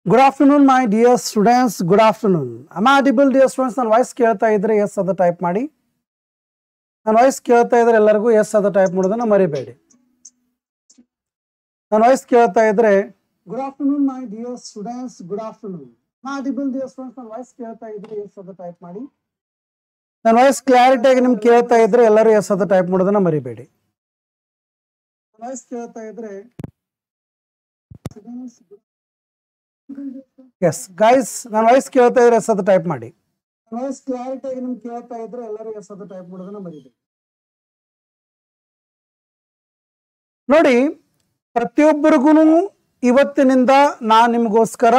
Good afternoon my dear students good afternoon amiable dear students ನನ್ನ voice ಕೇಳ್ತಾ ಇದ್ರೆ S ಅದು ಟೈಪ್ ಮಾಡಿ ನನ್ನ ವಾಯ್ಸ್ ಕೇಳ್ತಾ ಇದ್ರೆ ಎಲ್ಲರಿಗೂ ಎಸ್ ಅದು ಟೈಪ್ ಮಾಡೋದನ್ನ ಮರಿಬೇಡಿ ನನ್ನ ವಾಯ್ಸ್ ಕೇಳ್ತಾ ಇದ್ರೆ good afternoon my dear students good afternoon amiable dear students ನನ್ನ ವಾಯ್ಸ್ ಕೇಳ್ತಾ ಇದ್ರೆ ಎಸ್ ಅದು ಟೈಪ್ ಮಾಡಿ ನನ್ನ ವಾಯ್ಸ್ ಕ್ಲಾರಿಟಿಯಾಗಿ ನಿಮ್ಗೆ ಕೇಳ್ತಾ ಇದ್ರೆ ಎಲ್ಲರೂ ಎಸ್ ಅದು ಟೈಪ್ ಮಾಡೋದನ್ನ ಮರಿಬೇಡಿ ವಾಯ್ಸ್ ಕೇಳ್ತಾ ಇದ್ರೆ ಎಸ್ ಗೈಸ್ ನನ್ನ ವಾಯ್ಸ್ ಕೇಳ್ತಾ ಇದ್ರೆ ಎಸ್ ಅದು ಟೈಪ್ ಮಾಡಿ ವಾಯ್ಸ್ ಕ್ಲಾರಿಟಿ ಆಗಿ ನಿಮ್ಗೆ ಕೇಳ್ತಾ ಇದ್ರೆ ಎಲ್ಲರೂ ಎಸ್ ಅದು ಟೈಪ್ ಮಾಡೋದನ್ನ ಮರಿಬೇಡಿ ನೋಡಿ ಪ್ರತಿಯೊಬ್ಬರಿಗೂ ಇವತ್ತಿನಿಂದ ನಾನು ನಿಮಗೋಸ್ಕರ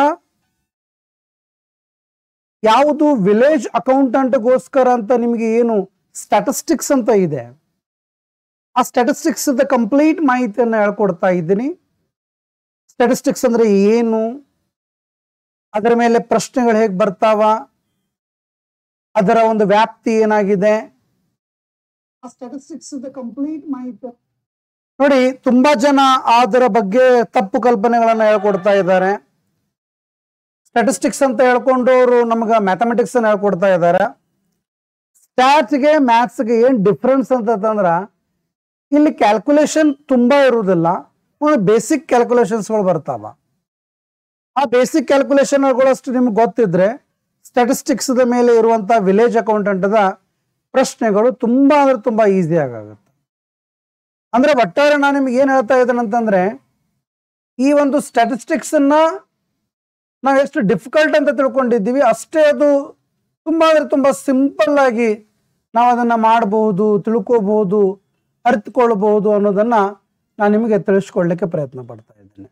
ಯಾವುದು ವಿಲೇಜ್ ಅಕೌಂಟೆಂಟ್ಗೋಸ್ಕರ ಅಂತ ನಿಮಗೆ ಏನು ಸ್ಟ್ಯಾಟಿಸ್ಟಿಕ್ಸ್ ಅಂತ ಇದೆ ಆ ಸ್ಟ್ಯಾಟಿಸ್ಟಿಕ್ಸ್ ಕಂಪ್ಲೀಟ್ ಮಾಹಿತಿಯನ್ನು ಹೇಳ್ಕೊಡ್ತಾ ಇದ್ದೀನಿ ಸ್ಟ್ಯಾಟಿಸ್ಟಿಕ್ಸ್ ಅಂದ್ರೆ ಏನು ಅದರ ಮೇಲೆ ಪ್ರಶ್ನೆಗಳು ಹೇಗೆ ಬರ್ತಾವ ಅದರ ಒಂದು ವ್ಯಾಪ್ತಿ ಏನಾಗಿದೆ ಆ ಸ್ಟ್ಯಾಟಿಸ್ಟಿಕ್ಸ್ ಕಂಪ್ಲೀಟ್ ಮಾಹಿತಿ ನೋಡಿ ತುಂಬಾ ಜನ ಅದರ ಬಗ್ಗೆ ತಪ್ಪು ಕಲ್ಪನೆಗಳನ್ನ ಹೇಳ್ಕೊಡ್ತಾ ಇದ್ದಾರೆ ಸ್ಟ್ಯಾಟಿಸ್ಟಿಕ್ಸ್ ಅಂತ ಹೇಳ್ಕೊಂಡವರು ನಮ್ಗೆ ಮ್ಯಾಥಮೆಟಿಕ್ಸ್ ಅನ್ನ ಹೇಳ್ಕೊಡ್ತಾ ಇದ್ದಾರೆ ಸ್ಟ್ಯಾಟ್ಸ್ಗೆ ಮ್ಯಾಥ್ಸ್ಗೆ ಏನ್ ಡಿಫ್ರೆನ್ಸ್ ಅಂತಂದ್ರ ಇಲ್ಲಿ ಕ್ಯಾಲ್ಕುಲೇಷನ್ ತುಂಬಾ ಇರುವುದಿಲ್ಲ ಒಂದು ಬೇಸಿಕ್ ಕ್ಯಾಲ್ಕುಲೇಷನ್ಸ್ಗಳು ಬರ್ತಾವ ಆ ಬೇಸಿಕ್ ಕ್ಯಾಲ್ಕುಲೇಷನ್ಗಳಷ್ಟು ನಿಮ್ಗೆ ಗೊತ್ತಿದ್ರೆ ಸ್ಟ್ಯಾಟಿಸ್ಟಿಕ್ಸ್ ಮೇಲೆ ಇರುವಂತ ವಿಲೇಜ್ ಅಕೌಂಟೆಂಟ್ದ ಪ್ರಶ್ನೆಗಳು ತುಂಬಾ ಅಂದ್ರೆ ತುಂಬಾ ಈಸಿ ಆಗುತ್ತೆ ಅಂದ್ರೆ ಒಟ್ಟಾರೆ ನಾನು ನಿಮ್ಗೆ ಏನ್ ಹೇಳ್ತಾ ಇದ್ದೇನೆ ಅಂತಂದ್ರೆ ಈ ಒಂದು ಸ್ಟ್ಯಾಟಿಸ್ಟಿಕ್ಸ್ ಅನ್ನ ನಾವು ಎಷ್ಟು ಡಿಫಿಕಲ್ಟ್ ಅಂತ ತಿಳ್ಕೊಂಡಿದ್ದೀವಿ ಅಷ್ಟೇ ಅದು ತುಂಬಾ ಅಂದ್ರೆ ತುಂಬಾ ಸಿಂಪಲ್ ಆಗಿ ನಾವು ಅದನ್ನ ಮಾಡಬಹುದು ತಿಳ್ಕೋಬಹುದು ಅರಿತುಕೊಳ್ಬಹುದು ಅನ್ನೋದನ್ನ ನಾನು ನಿಮಗೆ ತಿಳಿಸ್ಕೊಡ್ಲಿಕ್ಕೆ ಪ್ರಯತ್ನ ಪಡ್ತಾ ಇದ್ದೇನೆ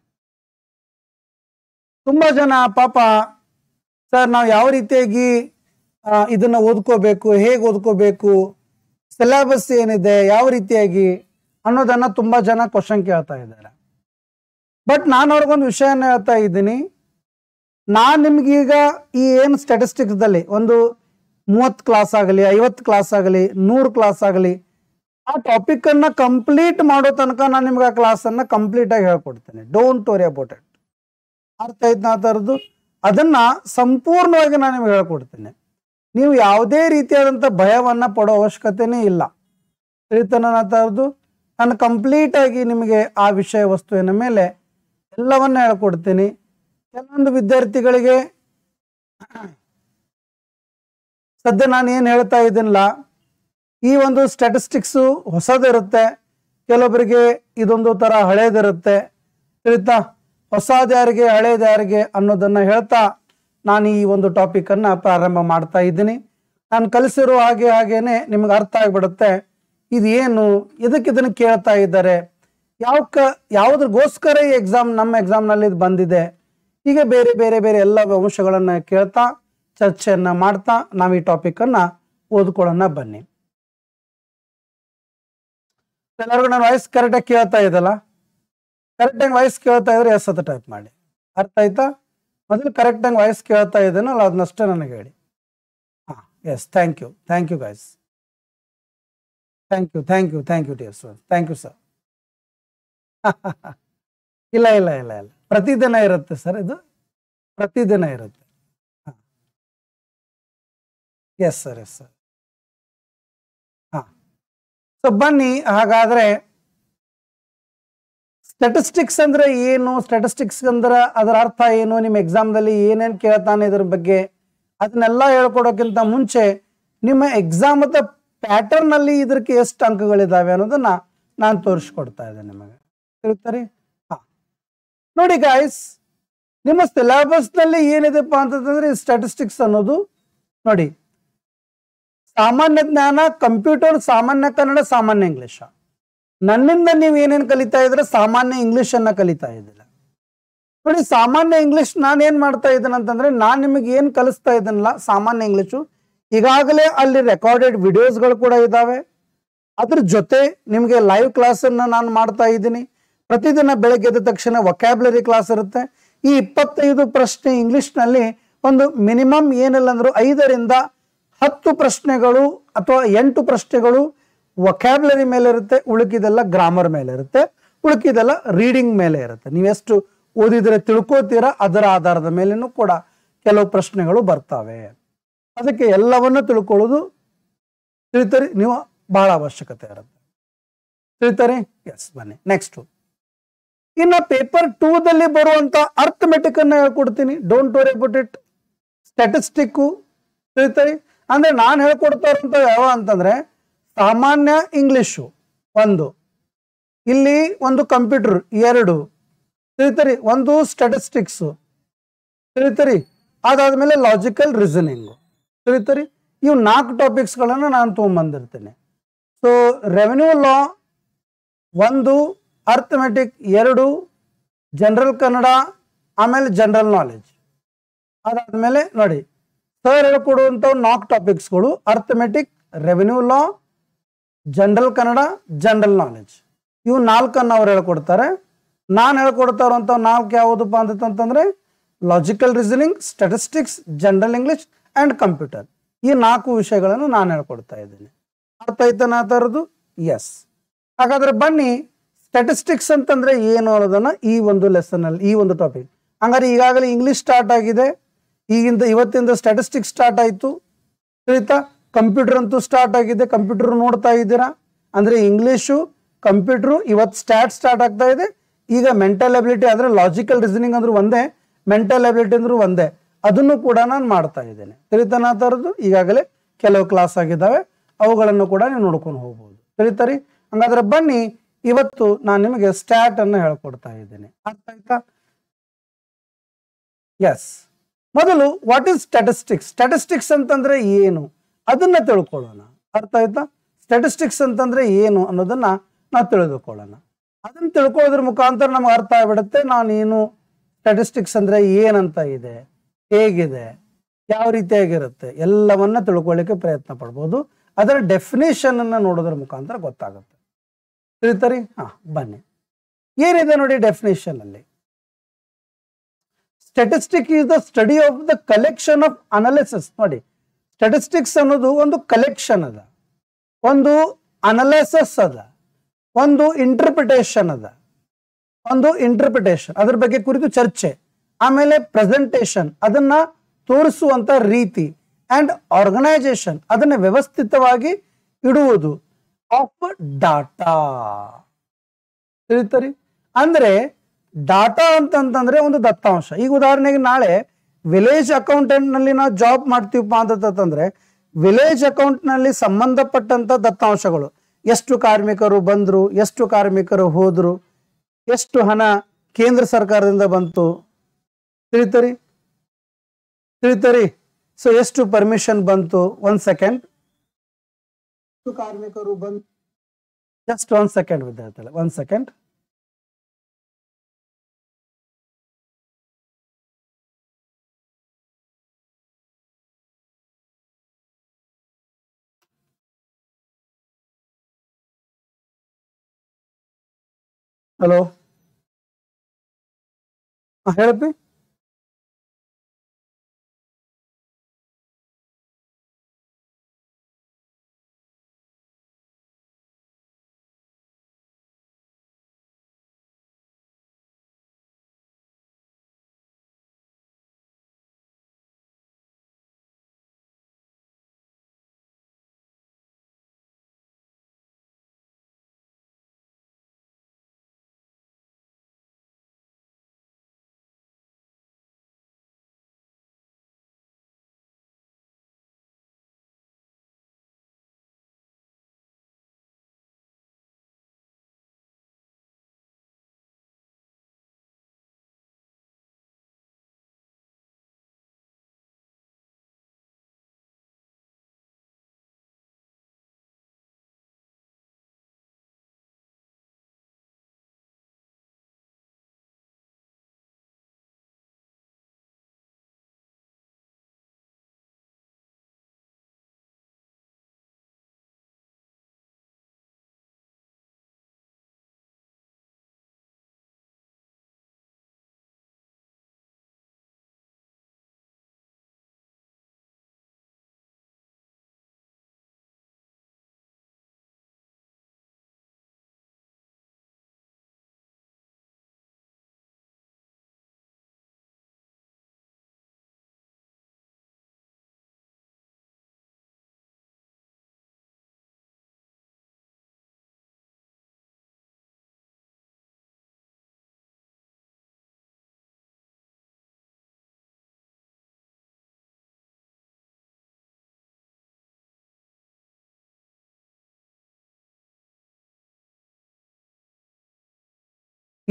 ತುಂಬಾ ಜನ ಪಾಪ ಸರ್ ನಾವು ಯಾವ ರೀತಿಯಾಗಿ ಆ, ಇದನ್ನ ಓದ್ಕೋಬೇಕು ಹೇಗೆ ಓದ್ಕೋಬೇಕು ಸಿಲೆಬಸ್ ಏನಿದೆ ಯಾವ ರೀತಿಯಾಗಿ ಅನ್ನೋದನ್ನ ತುಂಬಾ ಜನ ಕ್ವಶನ್ ಕೇಳ್ತಾ ಇದ್ದಾರೆ ಬಟ್ ನಾನು ಅವ್ರಿಗೊಂದು ವಿಷಯನ ಹೇಳ್ತಾ ಇದ್ದೀನಿ ನಾನ್ ನಿಮ್ಗೀಗ ಈ ಏನು ಸ್ಟ್ಯಾಟಿಸ್ಟಿಕ್ಸ್ದಲ್ಲಿ ಒಂದು ಮೂವತ್ತು ಕ್ಲಾಸ್ ಆಗಲಿ ಐವತ್ತು ಕ್ಲಾಸ್ ಆಗಲಿ ನೂರು ಕ್ಲಾಸ್ ಆಗಲಿ ಆ ಟಾಪಿಕ್ ಅನ್ನ ಕಂಪ್ಲೀಟ್ ಮಾಡೋ ತನಕ ನಾನು ನಿಮ್ಗೆ ಆ ಕ್ಲಾಸ್ ಅನ್ನ ಕಂಪ್ಲೀಟ್ ಆಗಿ ಹೇಳ್ಕೊಡ್ತೇನೆ ಡೋಂಟ್ ವರಿ ಅಬೌಟ್ ಇಟ್ ಅರ್ಥ ಆಯ್ತು ನಾ ತರದ್ದು ಅದನ್ನ ಸಂಪೂರ್ಣವಾಗಿ ನಾನು ನಿಮ್ಗೆ ಹೇಳ್ಕೊಡ್ತೇನೆ ನೀವು ಯಾವುದೇ ರೀತಿಯಾದಂಥ ಭಯವನ್ನ ಪಡೋ ಅವಶ್ಯಕತೆನೇ ಇಲ್ಲ ತಿಳಿತಾನ ನಾ ತರದ್ದು ನಾನು ಕಂಪ್ಲೀಟ್ ಆಗಿ ನಿಮಗೆ ಆ ವಿಷಯ ವಸ್ತುವಿನ ಮೇಲೆ ಎಲ್ಲವನ್ನ ಹೇಳ್ಕೊಡ್ತೀನಿ ಕೆಲವೊಂದು ವಿದ್ಯಾರ್ಥಿಗಳಿಗೆ ಸದ್ಯ ನಾನು ಏನು ಹೇಳ್ತಾ ಇದ್ದೀನಲ್ಲ ಈ ಒಂದು ಸ್ಟ್ಯಾಟಿಸ್ಟಿಕ್ಸು ಹೊಸದಿರುತ್ತೆ ಕೆಲವೊಬ್ಬರಿಗೆ ಇದೊಂದು ಥರ ಹಳೇದಿರುತ್ತೆ ತಿಳಿತಾ ಹೊಸದು ಯಾರಿಗೆ ಹಳೇದು ಯಾರಿಗೆ ಅನ್ನೋದನ್ನ ಹೇಳ್ತಾ ನಾನು ಈ ಒಂದು ಟಾಪಿಕನ್ನು ಪ್ರಾರಂಭ ಮಾಡ್ತಾ ಇದ್ದೀನಿ ನಾನು ಕಲಿಸಿರೋ ಹಾಗೆ ಹಾಗೇನೆ ನಿಮ್ಗೆ ಅರ್ಥ ಆಗಿಬಿಡುತ್ತೆ ಇದು ಏನು ಇದಕ್ಕೆ ಇದನ್ನು ಕೇಳ್ತಾ ಇದ್ದಾರೆ ಯಾವ ಕ ಯಾವುದ್ರಗೋಸ್ಕರ ಈ ಎಕ್ಸಾಮ್ ನಮ್ಮ ಎಕ್ಸಾಮ್ನಲ್ಲಿ ಇದು ಬಂದಿದೆ ಹೀಗೆ ಬೇರೆ ಬೇರೆ ಬೇರೆ ಎಲ್ಲ ಅಂಶಗಳನ್ನು ಕೇಳ್ತಾ ಚರ್ಚೆಯನ್ನ ಮಾಡ್ತಾ ನಾವು ಈ ಟಾಪಿಕನ್ನು ಓದ್ಕೊಳ್ಳೋಣ ಬನ್ನಿ ಎಲ್ಲರಿಗೂ ನಾನು ವಾಯ್ಸ್ ಕರೆಕ್ಟಾಗಿ ಕೇಳ್ತಾ ಇದಲ್ಲ ಕರೆಕ್ಟಾಗಿ ವಾಯ್ಸ್ ಕೇಳ್ತಾ ಇದ್ರೆ ಎಸ್ ಅಂತ ಟೈಪ್ ಮಾಡಿ ಅರ್ಥ ಆಯ್ತಾ ಮೊದಲು ಕರೆಕ್ಟಾಗಿ ವಾಯ್ಸ್ ಕೇಳ್ತಾ ಇದ್ದೇನಲ್ಲ ಅದನ್ನಷ್ಟೇ ನನಗೆ ಹೇಳಿ ಹಾಂ yes thank you thank you guys thank you thank you thank you dear sir thank you sir ಇಲ್ಲ ಇಲ್ಲ ಇಲ್ಲ ಇಲ್ಲ ಪ್ರತಿದಿನ ಇರುತ್ತೆ ಸರ್ ಇದು ಪ್ರತಿದಿನ ಇರುತ್ತೆ ಎಸ್ ಸರ್ ಎಸ್ ಸರ್ ಹಾಂ ಸೊ ಬನ್ನಿ ಹಾಗಾದ್ರೆ ಸ್ಟ್ಯಾಟಿಸ್ಟಿಕ್ಸ್ ಅಂದ್ರೆ ಏನು ಸ್ಟ್ಯಾಟಿಸ್ಟಿಕ್ಸ್ ಅಂದ್ರೆ ಅದರ ಅರ್ಥ ಏನು ನಿಮ್ಮ ಎಕ್ಸಾಮ್ದಲ್ಲಿ ಏನೇನು ಕೇಳ್ತಾನೆ ಇದ್ರ ಬಗ್ಗೆ ಅದನ್ನೆಲ್ಲ ಹೇಳ್ಕೊಡೋಕ್ಕಿಂತ ಮುಂಚೆ ನಿಮ್ಮ ಎಕ್ಸಾಮ್ ಪ್ಯಾಟರ್ನ್ ಅಲ್ಲಿ ಇದಕ್ಕೆ ಎಷ್ಟು ಅಂಕಗಳಿದಾವೆ ಅನ್ನೋದನ್ನ ನಾನು ತೋರಿಸ್ಕೊಡ್ತಾ ಇದ್ದೇನೆ ನಿಮಗೆ ತಿಳ್ತಾರೆ ಹಾ ನೋಡಿ ಗಾಯ್ಸ್ ನಿಮ್ಮ ಸಿಲೆಬಸ್ ನಲ್ಲಿ ಏನಿದೆಪ್ಪ ಅಂತಂದ್ರೆ ಸ್ಟ್ಯಾಟಿಸ್ಟಿಕ್ಸ್ ಅನ್ನೋದು ನೋಡಿ ಸಾಮಾನ್ಯ ಜ್ಞಾನ ಕಂಪ್ಯೂಟರ್ ಸಾಮಾನ್ಯ ಕನ್ನಡ ಸಾಮಾನ್ಯ ಇಂಗ್ಲಿಷ್ ನನ್ನಿಂದ ನೀವು ಏನೇನು ಕಲಿತಾ ಇದ್ರೆ ಸಾಮಾನ್ಯ ಇಂಗ್ಲಿಷ್ ಅನ್ನ ಕಲಿತಾ ಇದ್ದಿಲ್ಲ ನೋಡಿ ಸಾಮಾನ್ಯ ಇಂಗ್ಲಿಷ್ ನಾನು ಏನ್ ಮಾಡ್ತಾ ಇದ್ದೇನೆ ಅಂತಂದ್ರೆ ನಾನು ನಿಮಗೆ ಏನ್ ಕಲಿಸ್ತಾ ಇದ್ದೀನಲ್ಲ ಸಾಮಾನ್ಯ ಇಂಗ್ಲಿಷು ಈಗಾಗಲೇ ಅಲ್ಲಿ ರೆಕಾರ್ಡೆಡ್ ವಿಡಿಯೋಸ್ಗಳು ಕೂಡ ಇದಾವೆ ಅದ್ರ ಜೊತೆ ನಿಮಗೆ ಲೈವ್ ಕ್ಲಾಸ್ ಅನ್ನ ನಾನು ಮಾಡ್ತಾ ಇದ್ದೀನಿ ಪ್ರತಿದಿನ ಬೆಳಗ್ಗೆ ಎದ್ದ ತಕ್ಷಣ ವೊಕ್ಯಾಬ್ಲರಿ ಕ್ಲಾಸ್ ಇರುತ್ತೆ ಈ ಇಪ್ಪತ್ತೈದು ಪ್ರಶ್ನೆ ಇಂಗ್ಲಿಷ್ನಲ್ಲಿ ಒಂದು ಮಿನಿಮಮ್ ಏನಿಲ್ಲ ಅಂದ್ರೂ ಐದರಿಂದ ಹತ್ತು ಪ್ರಶ್ನೆಗಳು ಅಥವಾ ಎಂಟು ಪ್ರಶ್ನೆಗಳು ವೊಕ್ಯಾಬ್ಲರಿ ಮೇಲೆ ಇರುತ್ತೆ ಉಳುಕಿದೆಲ್ಲ ಗ್ರಾಮರ್ ಮೇಲೆ ಇರುತ್ತೆ ಉಳುಕಿದೆಲ್ಲ ರೀಡಿಂಗ್ ಮೇಲೆ ಇರುತ್ತೆ ನೀವೆಷ್ಟು ಓದಿದ್ರೆ ತಿಳ್ಕೋತೀರಾ ಅದರ ಆಧಾರದ ಮೇಲೇನೂ ಕೂಡ ಕೆಲವು ಪ್ರಶ್ನೆಗಳು ಬರ್ತವೆ ಅದಕ್ಕೆ ಎಲ್ಲವನ್ನು ತಿಳ್ಕೊಳ್ಳೋದು ತಿಳಿತರಿ ನೀವು ಬಹಳ ಅವಶ್ಯಕತೆ ಇರುತ್ತೆ ತಿಳಿತರಿ ಎಸ್ ಬನ್ನಿ ನೆಕ್ಸ್ಟ್ ಇನ್ನು ಪೇಪರ್ ಟೂದಲ್ಲಿ ಬರುವಂತ ಅರ್ಥಮೆಟಿಕ್ ಅನ್ನ ಹೇಳ್ಕೊಡ್ತೀನಿ don't worry about it statistic ತಿಳಿತರಿ ಅಂದ್ರೆ ನಾನು ಹೇಳ್ಕೊಡ್ತಾ ಇರೋಂಥ ಯಾವ ಅಂತಂದ್ರೆ ಸಾಮಾನ್ಯ ಇಂಗ್ಲಿಷು ಒಂದು ಇಲ್ಲಿ ಒಂದು ಕಂಪ್ಯೂಟರ್ ಎರಡು ತಿಳಿತರಿ ಒಂದು ಸ್ಟ್ಯಾಟಿಸ್ಟಿಕ್ಸು ತಿಳಿತರಿ ಅದಾದ್ಮೇಲೆ ಲಾಜಿಕಲ್ ರೀಸನಿಂಗು ತಿಳಿತರಿ ಇವು ನಾಲ್ಕು ಟಾಪಿಕ್ಸ್ಗಳನ್ನು ನಾನು ತೊಗೊಂಬಂದಿರ್ತೇನೆ ಸೊ ರೆವೆನ್ಯೂ ಲಾ ಒಂದು ಅರ್ಥಮೆಟಿಕ್ ಎರಡು ಜನರಲ್ ಕನ್ನಡ ಆಮೇಲೆ ಜನರಲ್ ನಾಲೆಜ್ ಅದಾದ್ಮೇಲೆ ನೋಡಿ ಸರ್ ಹೇಳ್ಕೊಡುವಂಥ ನಾಲ್ಕು ಟಾಪಿಕ್ಸ್ಗಳು arithmetic revenue law general Kannada general knowledge ಇವು ನಾಲ್ಕನ್ನು ಅವ್ರು ಹೇಳ್ಕೊಡ್ತಾರೆ ನಾನು ಹೇಳ್ಕೊಡ್ತಾ ಇರುವಂಥ ನಾಲ್ಕು ಯಾವುದಪ್ಪ ಅಂತಂತಂದ್ರೆ logical reasoning statistics general English and computer ಈ ನಾಲ್ಕು ವಿಷಯಗಳನ್ನು ನಾನು ಹೇಳ್ಕೊಡ್ತಾ ಇದ್ದೀನಿ ಅರ್ಥ ಆಯ್ತಾನ ಆ ಥರದ್ದು ಎಸ್ ಹಾಗಾದ್ರೆ ಬನ್ನಿ ಸ್ಟ್ಯಾಟಿಸ್ಟಿಕ್ಸ್ ಅಂತಂದ್ರೆ ಏನು ಅನ್ನೋದನ್ನ ಈ ಒಂದು ಲೆಸನ್ ಅಲ್ಲಿ ಈ ಒಂದು ಟಾಪಿಕ್ ಹಂಗಾರೆ ಈಗಾಗಲೇ ಇಂಗ್ಲಿಷ್ ಸ್ಟಾರ್ಟ್ ಆಗಿದೆ ಈಗಿಂದ ಇವತ್ತಿಂದ ಸ್ಟ್ಯಾಟಿಸ್ಟಿಕ್ಸ್ ಸ್ಟಾರ್ಟ್ ಆಯಿತು ತಿಳಿತಾ ಕಂಪ್ಯೂಟರ್ ಅಂತೂ ಸ್ಟಾರ್ಟ್ ಆಗಿದೆ ಕಂಪ್ಯೂಟರ್ ನೋಡ್ತಾ ಇದ್ದೀರಾ ಅಂದ್ರೆ ಇಂಗ್ಲಿಷು ಕಂಪ್ಯೂಟರ್ ಇವತ್ತು ಸ್ಟಾರ್ಟ್ ಸ್ಟಾರ್ಟ್ ಆಗ್ತಾ ಇದೆ ಈಗ ಮೆಂಟಲ್ ಅಬಿಲಿಟಿ ಅಂದ್ರೆ ಲಾಜಿಕಲ್ ರೀಸನಿಂಗ್ ಅಂದ್ರೆ ಒಂದೇ ಮೆಂಟಲ್ ಅಬಿಲಿಟಿ ಅಂದ್ರೂ ಒಂದೇ ಅದನ್ನು ಕೂಡ ನಾನು ಮಾಡ್ತಾ ಇದ್ದೇನೆ ತಿಳಿತಾನ ಆ ಥರದ್ದು ಈಗಾಗಲೇ ಕೆಲವು ಕ್ಲಾಸ್ ಆಗಿದ್ದಾವೆ ಅವುಗಳನ್ನು ಕೂಡ ನೀವು ನೋಡ್ಕೊಂಡು ಹೋಗ್ಬೋದು ತಿಳಿತಾರಿ ಹಂಗಾದ್ರೆ ಬನ್ನಿ ಇವತ್ತು ನಾನು ನಿಮಗೆ ಸ್ಟ್ಯಾಟ್ ಅನ್ನು ಹೇಳ್ಕೊಡ್ತಾ ಇದ್ದೇನೆ ಅರ್ಥ ಆಯ್ತಾ ಎಸ್ ಮೊದಲು ವಾಟ್ ಈಸ್ ಸ್ಟ್ಯಾಟಿಸ್ಟಿಕ್ಸ್ ಸ್ಟ್ಯಾಟಿಸ್ಟಿಕ್ಸ್ ಅಂತಂದ್ರೆ ಏನು ಅದನ್ನ ತಿಳ್ಕೊಳ್ಳೋಣ ಅರ್ಥ ಆಯ್ತಾ ಸ್ಟ್ಯಾಟಿಸ್ಟಿಕ್ಸ್ ಅಂತಂದ್ರೆ ಏನು ಅನ್ನೋದನ್ನ ನಾವು ತಿಳಿದುಕೊಳ್ಳೋಣ ಅದನ್ನ ತಿಳ್ಕೊಳ್ಳೋದ್ರ ಮುಖಾಂತರ ನಮ್ಗೆ ಅರ್ಥ ಆಗ್ಬಿಡುತ್ತೆ ನಾನೇನು ಸ್ಟ್ಯಾಟಿಸ್ಟಿಕ್ಸ್ ಅಂದ್ರೆ ಏನಂತ ಇದೆ ಹೇಗಿದೆ ಯಾವ ರೀತಿಯಾಗಿರುತ್ತೆ ಎಲ್ಲವನ್ನ ತಿಳ್ಕೊಳ್ಳಿಕ್ಕೆ ಪ್ರಯತ್ನ ಪಡ್ಬೋದು ಅದರ ಡೆಫಿನೇಷನ್ ಅನ್ನ ನೋಡೋದ್ರ ಮುಖಾಂತರ ಗೊತ್ತಾಗುತ್ತೆ ತಿಳಿತರಿ ಹಾ ಬನ್ನಿ ಏನಿದೆ ನೋಡಿ ಡೆಫಿನೇಷನ್ ಅಲ್ಲಿ statistic is the study of the collection of analysis ನೋಡಿ ಸ್ಟ್ಯಾಟಿಸ್ಟಿಕ್ಸ್ ಅನ್ನೋದು ಒಂದು ಕಲೆಕ್ಷನ್ ಅದ ಒಂದು ಅನಲೈಸಸ್ ಅದ ಒಂದು ಇಂಟರ್ಪ್ರಿಟೇಷನ್ ಅದ ಒಂದು ಇಂಟರ್ಪ್ರಿಟೇಷನ್ ಅದ್ರ ಬಗ್ಗೆ ಕುರಿತು ಚರ್ಚೆ ಆಮೇಲೆ ಪ್ರೆಸೆಂಟೇಷನ್ ಅದನ್ನ ತೋರಿಸುವಂತ ರೀತಿ ಅಂಡ್ ಆರ್ಗನೈಸೇಷನ್ ಅದನ್ನ ವ್ಯವಸ್ಥಿತವಾಗಿ ಇಡುವುದು ಆಫ್ ಡಾಟಾ ತಿಳಿತರಿ ಅಂದ್ರೆ ಡಾಟಾ ಅಂತಂತಂದ್ರೆ ಒಂದು ದತ್ತಾಂಶ ಈಗ ಉದಾಹರಣೆಗೆ ನಾಳೆ ವಿಲೇಜ್ ಅಕೌಂಟೆಂಟ್ ನಲ್ಲಿ ನಾವು ಜಾಬ್ ಮಾಡ್ತೀವಪ್ಪ ಅಂತಂತಂದ್ರೆ ವಿಲೇಜ್ ಅಕೌಂಟ್ ನಲ್ಲಿ ಸಂಬಂಧಪಟ್ಟಂತ ದತ್ತಾಂಶಗಳು ಎಷ್ಟು ಕಾರ್ಮಿಕರು ಬಂದ್ರು ಎಷ್ಟು ಕಾರ್ಮಿಕರು ಹೋದ್ರು ಎಷ್ಟು ಹಣ ಕೇಂದ್ರ ಸರ್ಕಾರದಿಂದ ಬಂತು ತಿಳಿತರಿ ತಿಳಿತರಿ ಸೊ ಎಷ್ಟು ಪರ್ಮಿಷನ್ ಬಂತು ಒಂದ್ ಸೆಕೆಂಡ್ ಎಷ್ಟು ಕಾರ್ಮಿಕರು ಬಂದು ಜಸ್ಟ್ ಒನ್ ಸೆಕೆಂಡ್ ವಿದ್ಯಾರ್ಥಿಗಳು ಒನ್ ಸೆಕೆಂಡ್ ಹಲೋ ಹೇಳಪ್ಪಿ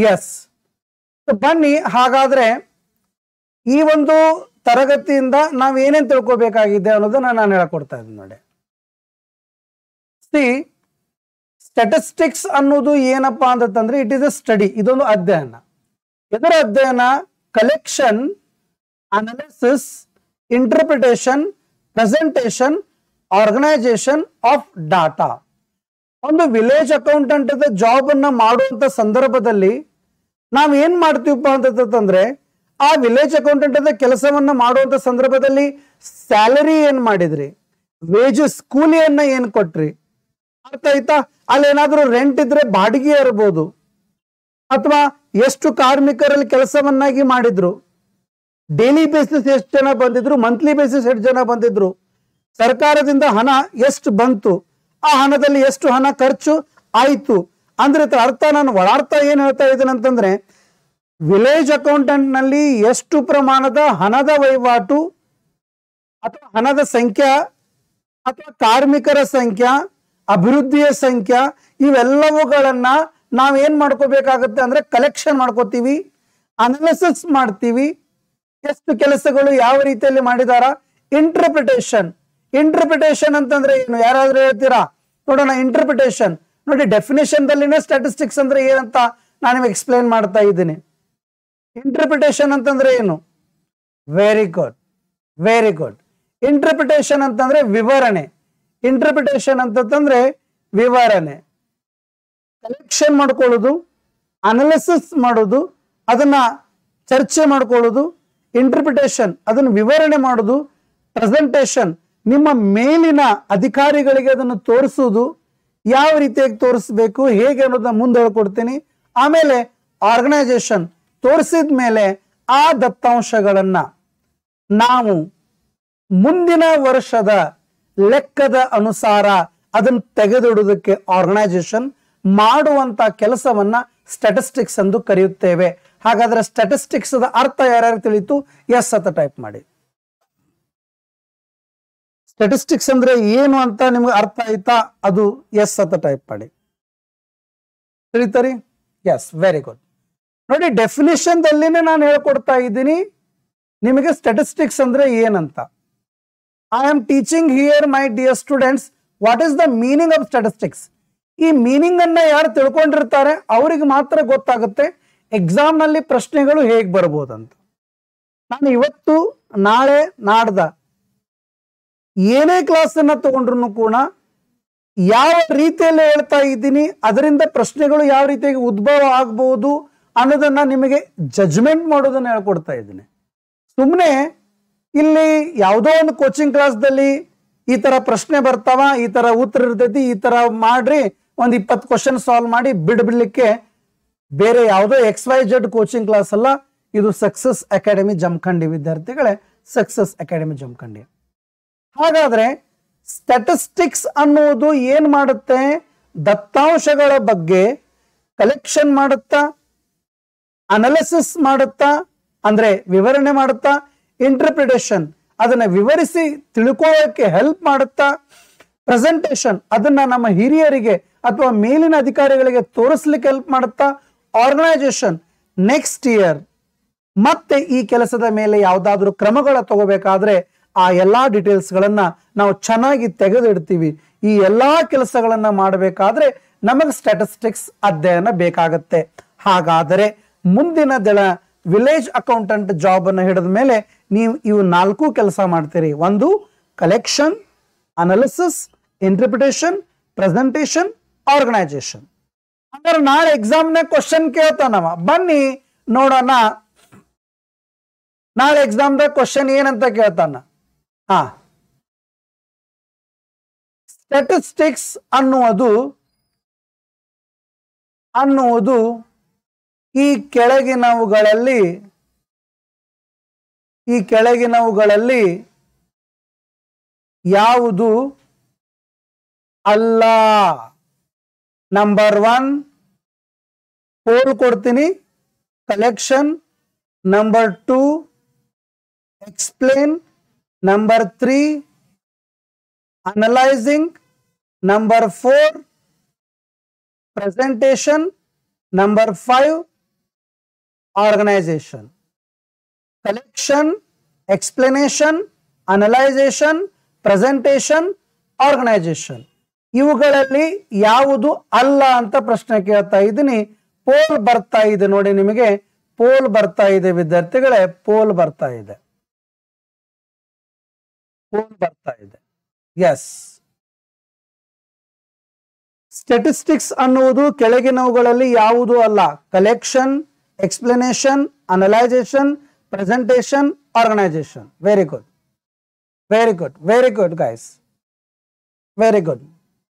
ಎಸ್ ಬನ್ನಿ ಹಾಗಾದ್ರೆ ಈ ಒಂದು ತರಗತಿಯಿಂದ ನಾವ್ ಏನೇನ್ ತಿಳ್ಕೊಬೇಕಾಗಿದೆ ಅನ್ನೋದನ್ನ ನಾನು ಹೇಳ್ಕೊಡ್ತಾ ಇದ್ದೀನಿ ನೋಡಿ ಸಿ ಸ್ಟೆಟಿಸ್ಟಿಕ್ಸ್ ಅನ್ನೋದು ಏನಪ್ಪಾ ಅಂತಂದ್ರೆ ಇಟ್ ಇಸ್ ಅ ಸ್ಟಡಿ ಇದೊಂದು ಅಧ್ಯಯನ ಇದರ ಅಧ್ಯಯನ collection analysis interpretation presentation organisation of data ಒಂದು ವಿಲೇಜ್ ಅಕೌಂಟೆಂಟ್ ಜಾಬ್ ಅನ್ನ ಮಾಡುವಂತ ಸಂದರ್ಭದಲ್ಲಿ ನಾವ್ ಏನ್ ಮಾಡ್ತೀವಪ್ಪ ಅಂತಂದ್ರೆ ಆ ವಿಲೇಜ್ ಅಕೌಂಟೆಂಟ್ ಕೆಲಸವನ್ನ ಮಾಡುವಂತ ಸಂದರ್ಭದಲ್ಲಿ ಸ್ಯಾಲರಿ ಏನ್ ಮಾಡಿದ್ರಿ ವೇಜಸ್ ಕೂಲಿಯನ್ನ ಏನ್ ಕೊಟ್ರಿ ಅರ್ಥ ಆಯ್ತಾ ಅಲ್ಲಿ ಏನಾದ್ರೂ ರೆಂಟ್ ಇದ್ರೆ ಬಾಡಿಗೆ ಇರ್ಬೋದು ಅಥವಾ ಎಷ್ಟು ಕಾರ್ಮಿಕರಲ್ಲಿ ಕೆಲಸವನ್ನಾಗಿ ಮಾಡಿದ್ರು ಡೈಲಿ ಬೇಸಿಸ್ ಎಷ್ಟು ಜನ ಬಂದಿದ್ರು ಮಂತ್ಲಿ ಬೇಸಿಸ್ ಎಷ್ಟು ಜನ ಬಂದಿದ್ರು ಸರ್ಕಾರದಿಂದ ಹಣ ಎಷ್ಟು ಬಂತು ಆ ಹಣದಲ್ಲಿ ಎಷ್ಟು ಹಣ ಖರ್ಚು ಆಯ್ತು ಅಂದ್ರೆ ಇದ್ರ ಅರ್ಥ ನಾನು ಒಳಾರ್ಥ ಏನ್ ಹೇಳ್ತಾ ಇದ್ದೀನಿ ಅಂತಂದ್ರೆ ವಿಲೇಜ್ ಅಕೌಂಟೆಂಟ್ ನಲ್ಲಿ ಎಷ್ಟು ಪ್ರಮಾಣದ ಹಣದ ವಹಿವಾಟು ಅಥವಾ ಹಣದ ಸಂಖ್ಯಾ ಅಥವಾ ಕಾರ್ಮಿಕರ ಸಂಖ್ಯಾ ಅಭಿವೃದ್ಧಿಯ ಸಂಖ್ಯಾ ಇವೆಲ್ಲವುಗಳನ್ನ ನಾವ್ ಏನ್ ಮಾಡ್ಕೋಬೇಕಾಗತ್ತೆ ಅಂದ್ರೆ ಕಲೆಕ್ಷನ್ ಮಾಡ್ಕೋತೀವಿ ಅನಾಲಿಸಿಸ್ ಮಾಡ್ತೀವಿ ಎಷ್ಟು ಕೆಲಸಗಳು ಯಾವ ರೀತಿಯಲ್ಲಿ ಮಾಡಿದಾರ ಇಂಟರ್ಪ್ರಿಟೇಷನ್ ಇಂಟರ್ಪ್ರಿಟೇಷನ್ ಅಂತಂದ್ರೆ ಏನು ಯಾರಾದ್ರೂ ಹೇಳ್ತೀರಾ ನೋಡೋಣ ಇಂಟರ್ಪ್ರಿಟೇಷನ್ ನೋಡಿ ಡೆಫಿನೇಷನ್ ದಲ್ಲಿನೇ ಸ್ಟಾಟಿಸ್ಟಿಕ್ಸ್ ಅಂದ್ರೆ ಏನಂತ ನಾನು ನಿಮಗೆ ಎಕ್ಸ್ಪ್ಲೈನ್ ಮಾಡ್ತಾ ಇದ್ದೀನಿ ಇಂಟರ್ಪ್ರಿಟೇಷನ್ ಅಂತಂದ್ರೆ ಏನು very good very good interpretation ಅಂತಂದ್ರೆ ವಿವರಣೆ ಇಂಟರ್ಪ್ರಿಟೇಷನ್ ಅಂತಂದ್ರೆ ವಿವರಣೆ ಕಲೆಕ್ಷನ್ ಮಾಡ್ಕೊಳ್ಳೋದು ಅನಾಲಿಸಿಸ್ ಮಾಡೋದು ಅದನ್ನ ಚರ್ಚೆ ಮಾಡ್ಕೊಳ್ಳೋದು ಇಂಟರ್ಪ್ರಿಟೇಷನ್ ಅದನ್ನು ವಿವರಣೆ ಮಾಡೋದು ಪ್ರೆಸೆಂಟೇಷನ್ ನಿಮ್ಮ ಮೇಲಿನ ಅಧಿಕಾರಿಗಳಿಗೆ ಅದನ್ನು ತೋರಿಸುವುದು ಯಾವ ರೀತಿಯಾಗಿ ತೋರಿಸ್ಬೇಕು ಹೇಗೆ ಅನ್ನೋದನ್ನ ಮುಂದೆ ಹೇಳ್ಕೊಡ್ತೀನಿ ಆಮೇಲೆ ಆರ್ಗನೈಸೇಷನ್ ತೋರಿಸಿದ ಮೇಲೆ ಆ ದತ್ತಾಂಶಗಳನ್ನ ನಾವು ಮುಂದಿನ ವರ್ಷದ ಲೆಕ್ಕದ ಅನುಸಾರ ಅದನ್ನು ತೆಗೆದಿಡುವುದಕ್ಕೆ ಆರ್ಗನೈಸೇಷನ್ ಮಾಡುವಂತ ಕೆಲಸವನ್ನ ಸ್ಟಾಟಿಸ್ಟಿಕ್ಸ್ ಎಂದು ಕರೆಯುತ್ತೇವೆ ಹಾಗಾದ್ರೆ ಸ್ಟಾಟಿಸ್ಟಿಕ್ಸ್ ಅರ್ಥ ಯಾರ್ಯಾರು ತಿಳಿತು ಎಸ್ ಅಂತ ಟೈಪ್ ಮಾಡಿ ಸ್ಟಾಟಿಸ್ಟಿಕ್ಸ್ ಅಂದ್ರೆ ಏನು ಅಂತ ನಿಮ್ಗೆ ಅರ್ಥ ಆಯ್ತಾ ಅದು ಎಸ್ ಅಂತ ಟೈಪ್ ಮಾಡಿ ತಿಳಿತರಿ ಎಸ್ ವೆರಿ ಗುಡ್ ನೋಡಿ ಡೆಫಿನೇಷನ್ ದಲ್ಲಿನೇ ನಾನು ಹೇಳ್ಕೊಡ್ತಾ ಇದ್ದೀನಿ ನಿಮಗೆ ಸ್ಟಾಟಿಸ್ಟಿಕ್ಸ್ ಅಂದ್ರೆ ಏನಂತ I am teaching here my dear students what is the meaning of statistics ಈ ಮೀನಿಂಗ್ ಅನ್ನ ಯಾರು ತಿಳ್ಕೊಂಡಿರ್ತಾರೆ ಅವರಿಗೆ ಮಾತ್ರ ಗೊತ್ತಾಗುತ್ತೆ ಎಕ್ಸಾಮ್ ನಲ್ಲಿ ಪ್ರಶ್ನೆಗಳು ಹೇಗೆ ಬರ್ಬೋದಂತ ನಾನು ಇವತ್ತು ನಾಳೆ ನಾಡ್ದ ಏನೇ ಕ್ಲಾಸ್ ಅನ್ನ ತಗೊಂಡ್ರು ಕೂಡ ಯಾವ ರೀತಿಯಲ್ಲಿ ಹೇಳ್ತಾ ಇದ್ದೀನಿ ಅದರಿಂದ ಪ್ರಶ್ನೆಗಳು ಯಾವ ರೀತಿಯಾಗಿ ಉದ್ಭವ ಆಗ್ಬಹುದು ಅನ್ನೋದನ್ನ ನಿಮಗೆ ಜಜ್ಮೆಂಟ್ ಮಾಡೋದನ್ನ ಹೇಳ್ಕೊಡ್ತಾ ಇದ್ದೀನಿ ಸುಮ್ಮನೆ ಇಲ್ಲಿ ಯಾವುದೋ ಒಂದು ಕೋಚಿಂಗ್ ಕ್ಲಾಸ್ದಲ್ಲಿ ಈ ತರ ಪ್ರಶ್ನೆ ಬರ್ತಾವ ಈ ತರ ಉತ್ತರ ಇರ್ತೈತಿ ಈ ತರ ಮಾಡ್ರಿ ಒಂದ್ ಇಪ್ಪತ್ತು ಕ್ವಶನ್ ಸಾಲ್ವ್ ಮಾಡಿ ಬಿಡ್ಬಿಡ್ಲಿಕ್ಕೆ ಬೇರೆ ಯಾವುದೋ X Y Z coaching class ಅಲ್ಲ ಇದು ಸಕ್ಸಸ್ ಅಕಾಡೆಮಿ ಜಮಖಂಡಿ ವಿದ್ಯಾರ್ಥಿಗಳೇ ಸಕ್ಸಸ್ ಅಕಾಡೆಮಿ ಜಮಖಂಡಿ ಹಾಗಾದ್ರೆ ಸ್ಟ್ಯಾಟಿಸ್ಟಿಕ್ಸ್ ಅನ್ನುವುದು ಏನ್ ಮಾಡುತ್ತೆ ದತ್ತಾಂಶಗಳ ಬಗ್ಗೆ ಕಲೆಕ್ಷನ್ ಮಾಡುತ್ತಾ ಅನಾಲಿಸಿಸ್ ಮಾಡುತ್ತಾ ಅಂದ್ರೆ ವಿವರಣೆ ಮಾಡುತ್ತಾ ಇಂಟರ್ಪ್ರಿಟೇಷನ್ ಅದನ್ನ ವಿವರಿಸಿ ತಿಳ್ಕೊಳ್ಳೋಕೆ ಹೆಲ್ಪ್ ಮಾಡುತ್ತಾ ಪ್ರೆಸೆಂಟೇಷನ್ ಅದನ್ನ ನಮ್ಮ ಹಿರಿಯರಿಗೆ ಅಥವಾ ಮೇಲಿನ ಅಧಿಕಾರಿಗಳಿಗೆ ತೋರಿಸ್ಲಿಕ್ಕೆ ಹೆಲ್ಪ್ ಮಾಡುತ್ತಾ ಆರ್ಗನೈಸೇಷನ್ ನೆಕ್ಸ್ಟ್ ಇಯರ್ ಮತ್ತೆ ಈ ಕೆಲಸದ ಮೇಲೆ ಯಾವ್ದಾದ್ರು ಕ್ರಮಗಳ ತಗೋಬೇಕಾದ್ರೆ ಆ ಎಲ್ಲಾ ಡೀಟೇಲ್ಸ್ ಗಳನ್ನ ನಾವು ಚೆನ್ನಾಗಿ ತೆಗೆದಿಡ್ತೀವಿ ಈ ಎಲ್ಲಾ ಕೆಲಸಗಳನ್ನ ಮಾಡಬೇಕಾದ್ರೆ ನಮಗೆ ಸ್ಟ್ಯಾಟಿಸ್ಟಿಕ್ಸ್ ಅಧ್ಯಯನ ಬೇಕಾಗತ್ತೆ ಹಾಗಾದರೆ ಮುಂದಿನ ದಿನ ವಿಲೇಜ್ ಅಕೌಂಟೆಂಟ್ ಜಾಬ್ ಅನ್ನು ಹಿಡಿದ ಮೇಲೆ ನೀವು ಇವು ನಾಲ್ಕು ಕೆಲಸ ಮಾಡ್ತೀರಿ ಒಂದು collection analysis interpretation presentation organisation ಅಂದ್ರೆ ನಾಳೆ ಎಕ್ಸಾಮ್ನ ಕ್ವಶನ್ ಕೇಳ್ತಾನವ ಬನ್ನಿ ನೋಡೋಣ ನಾಳೆ ಎಕ್ಸಾಮ್ದ ಕ್ವಶನ್ ಏನಂತ ಕೇಳ್ತಾನ ಹಾ ಸ್ಟ್ಯಾಟಿಸ್ಟಿಕ್ಸ್ ಅನ್ನುವುದು ಅನ್ನುವುದು ಈ ಕೆಳಗಿನವುಗಳಲ್ಲಿ ಈ ಕೆಳಗಿನವುಗಳಲ್ಲಿ ಯಾವುದು ಅಲ್ಲ ನಂಬರ್ ಒನ್ ಫೋರ್ ಕೊಡ್ತೀನಿ collection number two explain number three analysing number four presentation number five organisation collection explanation analysation presentation organisation ಇವುಗಳಲ್ಲಿ ಯಾವುದು ಅಲ್ಲ ಅಂತ ಪ್ರಶ್ನೆ ಕೇಳ್ತಾ ಇದ್ದೀನಿ ಪೋಲ್ ಬರ್ತಾ ಇದೆ ನೋಡಿ ನಿಮಗೆ ಪೋಲ್ ಬರ್ತಾ ಇದೆ ವಿದ್ಯಾರ್ಥಿಗಳೇ ಪೋಲ್ ಬರ್ತಾ ಇದೆ ಪೋಲ್ ಬರ್ತಾ ಇದೆ ಎಸ್ ಸ್ಟೆಟಿಸ್ಟಿಕ್ಸ್ ಅನ್ನುವುದು ಕೆಳಗಿನವುಗಳಲ್ಲಿ ಯಾವುದು ಅಲ್ಲ collection explanation analysation presentation organisation very good very good very good guys very good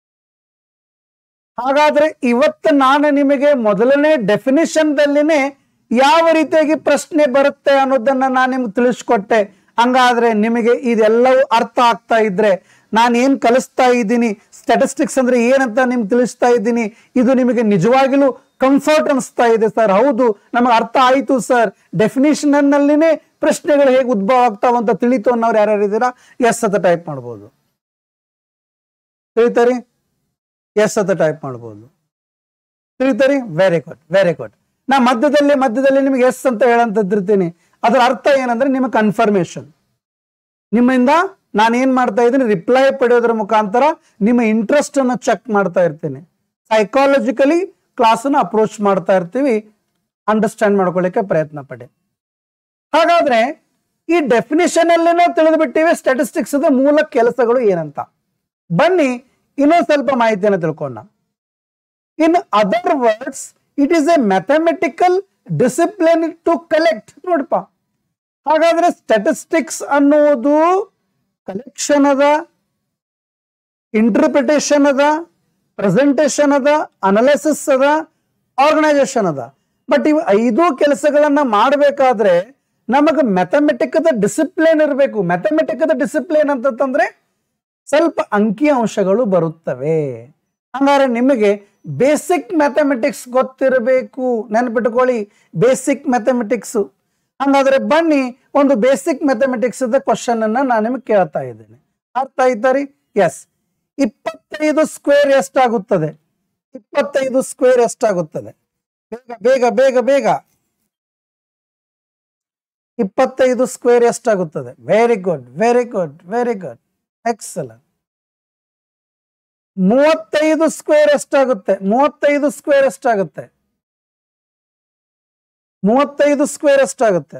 ಹಾಗಾದ್ರೆ ಇವತ್ತು ನಾನು ನಿಮಗೆ ಮೊದಲನೇ ಡೆಫಿನಿಷನ್ ದಲ್ಲಿನೇ ಯಾವ ರೀತಿಯಾಗಿ ಪ್ರಶ್ನೆ ಬರುತ್ತೆ ಅನ್ನೋದನ್ನ ನಾನು ನಿಮ್ಗೆ ತಿಳಿಸ್ಕೊಟ್ಟೆ ಹಂಗಾದ್ರೆ ನಿಮಗೆ ಇದೆಲ್ಲವೂ ಅರ್ಥ ಆಗ್ತಾ ಇದ್ರೆ ನಾನು ಏನ್ ಕಲಿಸ್ತಾ ಇದ್ದೀನಿ ಸ್ಟ್ಯಾಟಿಸ್ಟಿಕ್ಸ್ ಅಂದ್ರೆ ಏನಂತ ನಿಮ್ಗೆ ತಿಳಿಸ್ತಾ ಇದ್ದೀನಿ ಇದು ನಿಮಗೆ ನಿಜವಾಗಿಲೂ ಕಂಫರ್ಟ್ ಅನಿಸ್ತಾ ಇದೆ ಸರ್ ಹೌದು ನಮಗೆ ಅರ್ಥ ಆಯ್ತು ಸರ್ ಡೆಫಿನೇಷನ್ ನಲ್ಲಿನೇ ಪ್ರಶ್ನೆಗಳು ಹೇಗೆ ಉದ್ಭವ ಆಗ್ತಾವ ಅಂತ ತಿಳಿತು ಅನ್ನೋರು ಯಾರ್ಯಾರು ಇದ್ದೀರಾ ಎಸ್ ಅಂತ ಟೈಪ್ ಮಾಡ್ಬೋದು ತಿಳಿತಾರಿ ಎಸ್ ಅಂತ ಟೈಪ್ ಮಾಡ್ಬೋದು ತಿಳಿತಾರಿ ವೆರಿ ಗುಡ್ ವೆರಿ ಗುಡ್ ನಾ ಮಧ್ಯದಲ್ಲಿ ಮಧ್ಯದಲ್ಲಿ ನಿಮಗೆ ಎಸ್ ಅಂತ ಹೇಳಂತಿರ್ತೀನಿ ಅದರ ಅರ್ಥ ಏನಂದ್ರೆ ನಿಮಗೆ ಕನ್ಫರ್ಮೇಶನ್ ನಿಮ್ಮಿಂದ ನಾನು ಏನ್ ಮಾಡ್ತಾ ಇದ್ದೀನಿ ರಿಪ್ಲೈ ಪಡೆಯೋದ್ರ ಮುಖಾಂತರ ನಿಮ್ಮ ಇಂಟ್ರೆಸ್ಟ್ ಅನ್ನು ಚೆಕ್ ಮಾಡ್ತಾ ಇರ್ತೀನಿ ಸೈಕಾಲಜಿಕಲಿ ಕ್ಲಾಸನ್ನು ಅಪ್ರೋಚ್ ಮಾಡ್ತಾ ಇರ್ತೀವಿ ಅಂಡರ್ಸ್ಟ್ಯಾಂಡ್ ಮಾಡ್ಕೊಳ್ಳಿಕ್ಕೆ ಪ್ರಯತ್ನ ಪಡಿ ಹಾಗಾದ್ರೆ ಈ ಡೆಫಿನಿಷನ್ ಅಲ್ಲಿ ನಾವು ತಿಳಿದು ಬಿಟ್ಟಿವಿ ಸ್ಟ್ಯಾಟಿಸ್ಟಿಕ್ಸ್ ಮೂಲ ಕೆಲಸಗಳು ಏನಂತ ಬನ್ನಿ ಇನ್ನೊಂದು ಸ್ವಲ್ಪ ಮಾಹಿತಿಯನ್ನು ತಿಳ್ಕೊಂಡ in other words it is a mathematical discipline to collect ನೋಡಪ್ಪ ಹಾಗಾದ್ರೆ ಸ್ಟ್ಯಾಟಿಸ್ಟಿಕ್ಸ್ ಅನ್ನುವುದು ಕಲೆಕ್ಷನ್ ಅದ ಇಂಟರ್ಪ್ರಿಟೇಷನ್ ಅದ ಪ್ರೆಸೆಂಟೇಷನ್ ಅದ ಅನಲಿಸಿಸ್ ಅದ ಆರ್ಗನೈಸೇಷನ್ ಅದ ಬಟ್ ಇವು ಐದು ಕೆಲಸಗಳನ್ನ ಮಾಡಬೇಕಾದ್ರೆ ನಮಗೆ ಮ್ಯಾಥಮೆಟಿಕದ ಡಿಸಿಪ್ಲಿನ್ ಇರಬೇಕು ಮ್ಯಾಥಮೆಟಿಕದ ಡಿಸಿಪ್ಲಿನ್ ಅಂತಂದ್ರೆ ಸ್ವಲ್ಪ ಅಂಕಿ ಅಂಶಗಳು ಬರುತ್ತವೆ ಹಂಗಾರೆ ನಿಮಗೆ ಬೇಸಿಕ್ ಮ್ಯಾಥಮೆಟಿಕ್ಸ್ ಗೊತ್ತಿರಬೇಕು ನೆನಪಿಟ್ಕೊಳ್ಳಿ ಬೇಸಿಕ್ ಮ್ಯಾಥಮೆಟಿಕ್ಸ್ ಹಂಗಾದ್ರೆ ಬನ್ನಿ ಒಂದು ಬೇಸಿಕ್ ಮ್ಯಾಥಮೆಟಿಕ್ಸ್ ಕ್ವಶನ್ ಅನ್ನ ನಾನು ನಿಮಗೆ ಕೇಳ್ತಾ ಇದ್ದೇನೆ ಅರ್ಥ ಆಯ್ತಾ ರೀ ಎಸ್ ಇಪ್ಪತ್ತೈದು ಸ್ಕ್ವೇರ್ ಎಷ್ಟಾಗುತ್ತದೆ ಇಪ್ಪತ್ತೈದು ಸ್ಕ್ವೇರ್ ಎಷ್ಟಾಗುತ್ತದೆ ಬೇಗ ಬೇಗ ಬೇಗ ಬೇಗ ಇಪ್ಪತ್ತೈದು ಸ್ಕ್ವೇರ್ ಎಷ್ಟಾಗುತ್ತದೆ very good very good very good excellent ಮೂವತ್ತೈದು ಸ್ಕ್ವೇರ್ ಎಷ್ಟಾಗುತ್ತೆ ಮೂವತ್ತೈದು ಸ್ಕ್ವೇರ್ ಎಷ್ಟಾಗುತ್ತೆ ಮೂವತ್ತೈದು ಸ್ಕ್ವೇರ್ ಎಷ್ಟಾಗುತ್ತೆ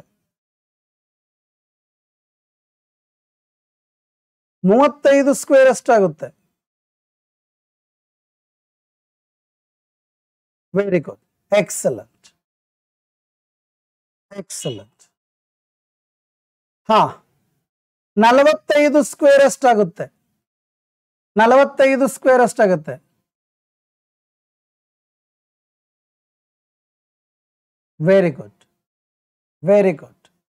ಮೂವತ್ತೈದು ಸ್ಕ್ವೇರ್ ಎಷ್ಟಾಗುತ್ತೆ ವೆರಿ ಗುಡ್ ಎಕ್ಸಲೆಂಟ್ ಎಕ್ಸಲೆಂಟ್ ಹಾ ನಲವತ್ತೈದು ಸ್ಕ್ವೇರ್ ಎಷ್ಟಾಗುತ್ತೆ ನಲವತ್ತೈದು ಸ್ಕ್ವೇರ್ ಎಷ್ಟಾಗುತ್ತೆ very good very good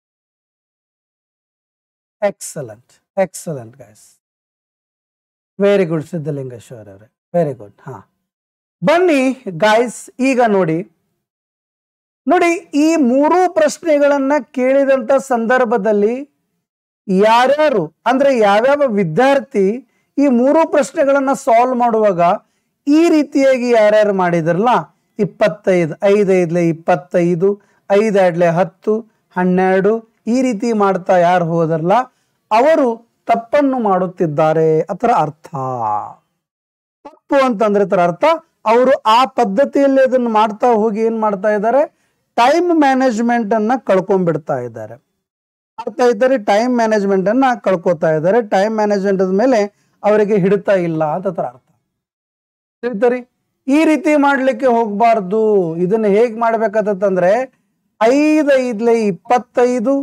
excellent excellent guys very good Siddhalingeshwara ಅವರೇ ವೆರಿ ಗುಡ್ ಹಾ ಬನ್ನಿ ಗಾಯ್ಸ್ ಈಗ ನೋಡಿ ನೋಡಿ ಈ ಮೂರು ಪ್ರಶ್ನೆಗಳನ್ನ ಕೇಳಿದಂತ ಸಂದರ್ಭದಲ್ಲಿ ಯಾರ್ಯಾರು ಅಂದ್ರೆ ಯಾವ್ಯಾವ ವಿದ್ಯಾರ್ಥಿ ಈ ಮೂರು ಪ್ರಶ್ನೆಗಳನ್ನ ಸಾಲ್ವ್ ಮಾಡುವಾಗ ಈ ರೀತಿಯಾಗಿ ಯಾರ್ಯಾರು ಮಾಡಿದ್ರಲ್ಲ ಇಪ್ಪತ್ತೈದು ಐದೈದ್ಲೆ ಇಪ್ಪತ್ತೈದು ಐದೆರಡ್ಲೆ ಹತ್ತು ಹನ್ನೆರಡು ಈ ರೀತಿ ಮಾಡ್ತಾ ಯಾರು ಹೋದರಲ್ಲ ಅವರು ತಪ್ಪನ್ನು ಮಾಡುತ್ತಿದ್ದಾರೆ ಅದರ ಅರ್ಥ ತಪ್ಪು ಅಂತಂದ್ರೆ ಇದರ ಅರ್ಥ ಅವರು ಆ ಪದ್ಧತಿಯಲ್ಲಿ ಅದನ್ನು ಮಾಡ್ತಾ ಹೋಗಿ ಏನ್ ಮಾಡ್ತಾ ಇದ್ದಾರೆ ಟೈಮ್ ಮ್ಯಾನೇಜ್ಮೆಂಟ್ ಅನ್ನ ಕಳ್ಕೊಂಡ್ಬಿಡ್ತಾ ಇದ್ದಾರೆ ಅರ್ಥ ಇದ್ದಾರೆ ಟೈಮ್ ಮ್ಯಾನೇಜ್ಮೆಂಟ್ ಅನ್ನ ಕಳ್ಕೊತಾ ಇದ್ದಾರೆ ಟೈಮ್ ಮ್ಯಾನೇಜ್ಮೆಂಟ್ ಮೇಲೆ ಅವರಿಗೆ ಹಿಡಿತಾ ಇಲ್ಲ ಅಂತ ಅದರ ಅರ್ಥ ತಿಳಿತರಿ ಈ ರೀತಿ ಮಾಡ್ಲಿಕ್ಕೆ ಹೋಗ್ಬಾರ್ದು ಇದನ್ನ ಹೇಗ್ ಮಾಡ್ಬೇಕಾದಂದ್ರೆ ಐದ್ ಐದ್ಲೆ ಇಪ್ಪತ್ತೈದು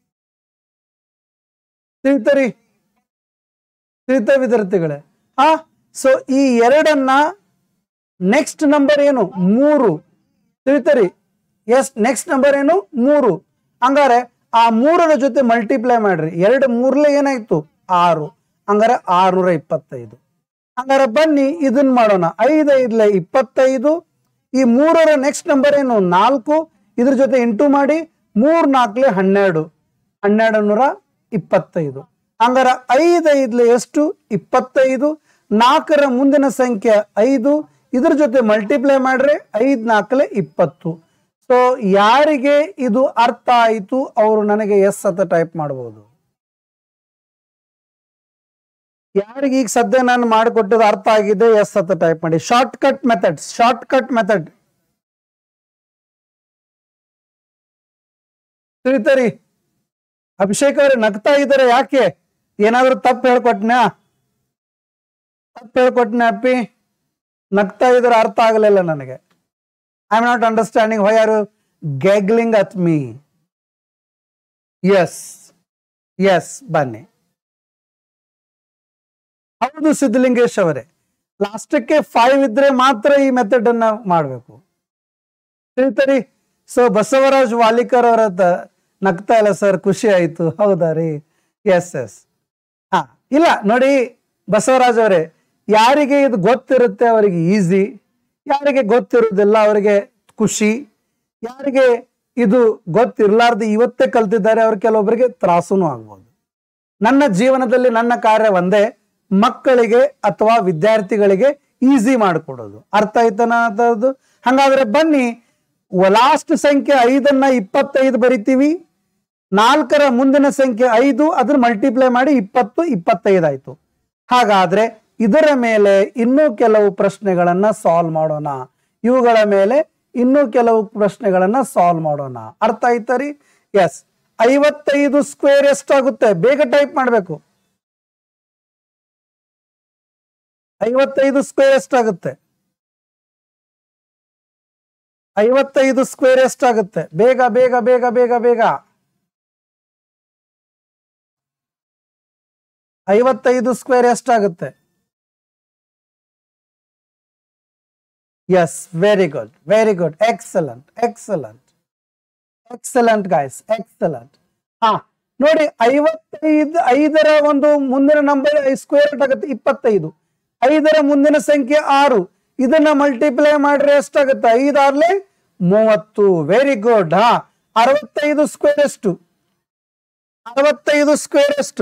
ತಿಳಿತರಿ ತಿಳಿತ ವಿದ್ಯಾರ್ಥಿಗಳೇ ಹಾ ಸೊ ಈ ಎರಡನ್ನ ನೆಕ್ಸ್ಟ್ ನಂಬರ್ ಏನು ಮೂರು ತಿಳಿತರಿ ಎಸ್ ನೆಕ್ಸ್ಟ್ ನಂಬರ್ ಏನು ಮೂರು ಹಂಗಾರೆ ಆ ಮೂರರ ಜೊತೆ ಮಲ್ಟಿಪ್ಲೈ ಮಾಡ್ರಿ ಎರಡು ಮೂರ್ಲೆ ಏನಾಯ್ತು ಆರು ಹಂಗಾರೆ ಆರ್ನೂರ ಇಪ್ಪತ್ತೈದು ಹಂಗಾರೆ ಬನ್ನಿ ಇದನ್ನ ಮಾಡೋಣ ಐದು ಐದ್ಲೆ ಇಪ್ಪತ್ತೈದು ಈ ಮೂರರ ನೆಕ್ಸ್ಟ್ ನಂಬರ್ ಏನು ನಾಲ್ಕು ಇದ್ರ ಜೊತೆ ಇಂಟು ಮಾಡಿ ಮೂರ್ ನಾಲ್ಕಲೆ ಹನ್ನೆರಡು ಹನ್ನೆರಡು ನೂರ ಇಪ್ಪತ್ತೈದು ಹಂಗಾರೆ ಐದು ಐದ್ಲೆ ಎಷ್ಟು ಇಪ್ಪತ್ತೈದು ನಾಲ್ಕರ ಮುಂದಿನ ಸಂಖ್ಯೆ ಐದು ಇದ್ರ ಜೊತೆ ಮಲ್ಟಿಪ್ಲೈ ಮಾಡ್ರೆ ಐದ್ ನಾಲ್ಕಲೆ ಇಪ್ಪತ್ತು ಸೊ ಯಾರಿಗೆ ಇದು ಅರ್ಥ ಆಯಿತು ಅವರು ನನಗೆ ಎಸ್ ಅಂತ ಟೈಪ್ ಮಾಡಬಹುದು ಯಾರಿಗೆ ಈಗ ಸದ್ಯ ನಾನು ಮಾಡಿಕೊಟ್ಟದ್ದು ಅರ್ಥ ಆಗಿದೆ ಎಸ್ ಅಂತ ಟೈಪ್ ಮಾಡಿ shortcut method shortcut method ತಿಳಿತರಿ ಅಭಿಷೇಕ್ ಅವ್ರೆ ನಗ್ತಾ ಇದ್ದಾರೆ ಯಾಕೆ ಏನಾದ್ರೂ ತಪ್ಪು ಹೇಳ್ಕೊಟ್ನ್ಯಾ ತಪ್ಪು ಹೇಳ್ಕೊಟ್ನ ಅಪ್ಪಿ ನಗ್ತಾ ಇದ್ರೆ ಅರ್ಥ ಆಗಲಿಲ್ಲ ನನಗೆ I am not understanding why are giggling at me S S ಬನ್ನಿ ಹೌದು ಸಿದ್ಧಲಿಂಗೇಶ್ ಅವರೇ ಲಾಸ್ಟಕ್ಕೆ ಫೈವ್ ಇದ್ರೆ ಮಾತ್ರ ಈ ಮೆಥಡ್ ಅನ್ನ ಮಾಡಬೇಕು ತಿಳಿತರಿ ಸೊ ಬಸವರಾಜ್ ವಾಲಿಕರ್ ಅವರ ನಗ್ತಾ ಇಲ್ಲ ಸರ್ ಖುಷಿ ಆಯ್ತು ಹೌದಾ ರೀ ಎಸ್ ಎಸ್ ಹಾ ಇಲ್ಲ ನೋಡಿ ಬಸವರಾಜ್ ಅವರೇ ಯಾರಿಗೆ ಇದು ಗೊತ್ತಿರುತ್ತೆ ಅವರಿಗೆ ಈಸಿ ಯಾರಿಗೆ ಗೊತ್ತಿರುವುದಿಲ್ಲ ಅವರಿಗೆ ಖುಷಿ ಯಾರಿಗೆ ಇದು ಗೊತ್ತಿರ್ಲಾರ್ದು ಇವತ್ತೇ ಕಲ್ತಿದ್ದಾರೆ ಅವ್ರ ಕೆಲವೊಬ್ಬರಿಗೆ ತ್ರಾಸುನು ಆಗ್ಬೋದು ನನ್ನ ಜೀವನದಲ್ಲಿ ನನ್ನ ಕಾರ್ಯ ಒಂದೇ ಮಕ್ಕಳಿಗೆ ಅಥವಾ ವಿದ್ಯಾರ್ಥಿಗಳಿಗೆ ಈಸಿ ಮಾಡಿಕೊಡೋದು ಅರ್ಥ ಆಯ್ತನ ಅಂತದ್ದು ಹಂಗಾದ್ರೆ ಬನ್ನಿ ಲಾಸ್ಟ್ ಸಂಖ್ಯೆ ಐದನ್ನ ಇಪ್ಪತ್ತೈದು ಬರಿತೀವಿ ನಾಲ್ಕರ ಮುಂದಿನ ಸಂಖ್ಯೆ ಐದು ಅದ್ರ ಮಲ್ಟಿಪ್ಲೈ ಮಾಡಿ ಇಪ್ಪತ್ತು ಇಪ್ಪತ್ತೈದು ಆಯ್ತು ಹಾಗಾದ್ರೆ ಇದರ ಮೇಲೆ ಇನ್ನೂ ಕೆಲವು ಪ್ರಶ್ನೆಗಳನ್ನ ಸಾಲ್ವ್ ಮಾಡೋಣ ಇವುಗಳ ಮೇಲೆ ಇನ್ನೂ ಕೆಲವು ಪ್ರಶ್ನೆಗಳನ್ನ ಸಾಲ್ವ್ ಮಾಡೋಣ ಅರ್ಥ ಆಯ್ತಾ ರೀ ಎಸ್ ಐವತ್ತೈದು ಸ್ಕ್ವೇರ್ ಎಷ್ಟಾಗುತ್ತೆ ಬೇಗ ಟೈಪ್ ಮಾಡಬೇಕು ಐವತ್ತೈದು ಸ್ಕ್ವೇರ್ ಎಷ್ಟಾಗುತ್ತೆ ಐವತ್ತೈದು ಸ್ಕ್ವೇರ್ ಎಷ್ಟಾಗುತ್ತೆ ಬೇಗ ಬೇಗ ಬೇಗ ಬೇಗ ಬೇಗ ಐವತ್ತೈದು ಸ್ಕ್ವೇರ್ ಎಷ್ಟಾಗುತ್ತೆ yes very good very good excellent excellent excellent guys excellent ಹಾ ನೋಡಿ ಐವತ್ತೈದು ಐದರ ಒಂದು ಮುಂದಿನ ನಂಬರ್ ಸ್ಕ್ವೇರ್ ಆಗುತ್ತೆ ಇಪ್ಪತ್ತೈದು ಐದರ ಮುಂದಿನ ಸಂಖ್ಯೆ ಆರು ಇದನ್ನ ಮಲ್ಟಿಪ್ಲೈ ಮಾಡ್ರೆ ಎಷ್ಟಾಗುತ್ತೆ ಐದಾರ್ಲೆ ಮೂವತ್ತು ವೆರಿ ಗುಡ್ ಹಾ ಅರವತ್ತೈದು ಸ್ಕ್ವೇರ್ ಎಷ್ಟು ಅರವತ್ತೈದು ಸ್ಕ್ವೇರ್ ಎಷ್ಟು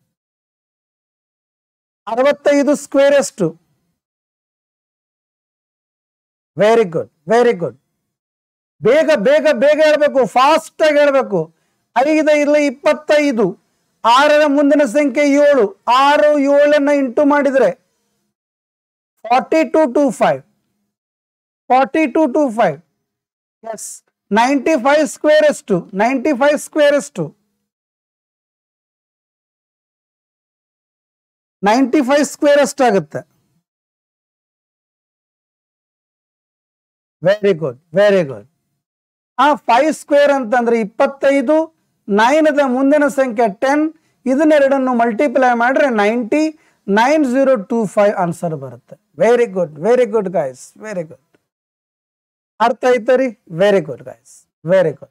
ಅರವತ್ತೈದು ಸ್ಕ್ವೇರ್ ಎಷ್ಟು ವೆರಿ ಗುಡ್ ವೆರಿ ಗುಡ್ ಬೇಗ ಬೇಗ ಬೇಗ ಹೇಳ್ಬೇಕು ಫಾಸ್ಟ್ ಆಗಿ ಹೇಳ್ಬೇಕು ಐದು ಇಲ್ಲಿ ಇಪ್ಪತ್ತೈದು ಆರರ ಮುಂದಿನ ಸಂಖ್ಯೆ ಏಳು ಆರು ಏಳನ್ನ ಇಂಟು ಮಾಡಿದ್ರೆ forty two two five forty two two five yes ninety five square ಎಷ್ಟು ನೈಂಟಿ ಫೈವ್ ಸ್ಕ್ವೇರ್ ಎಷ್ಟು ನೈಂಟಿ ಫೈವ್ ಸ್ಕ್ವೇರ್ ಎಷ್ಟಾಗುತ್ತೆ ವೆರಿ ಗುಡ್ ವೆರಿ ಗುಡ್ ಆ ಫೈವ್ ಸ್ಕ್ವೇರ್ ಅಂತಂದ್ರೆ ಇಪ್ಪತ್ತೈದು ನೈನದ ಮುಂದಿನ ಸಂಖ್ಯೆ ಟೆನ್ ಇದನ್ನೆರಡನ್ನು ಮಲ್ಟಿಪ್ಲೈ ಮಾಡಿದ್ರೆ ninety nine zero two five answer ಬರುತ್ತೆ very good very good guys very good ಅರ್ಥ ಆಯ್ತಾ ರೀ very good guys very good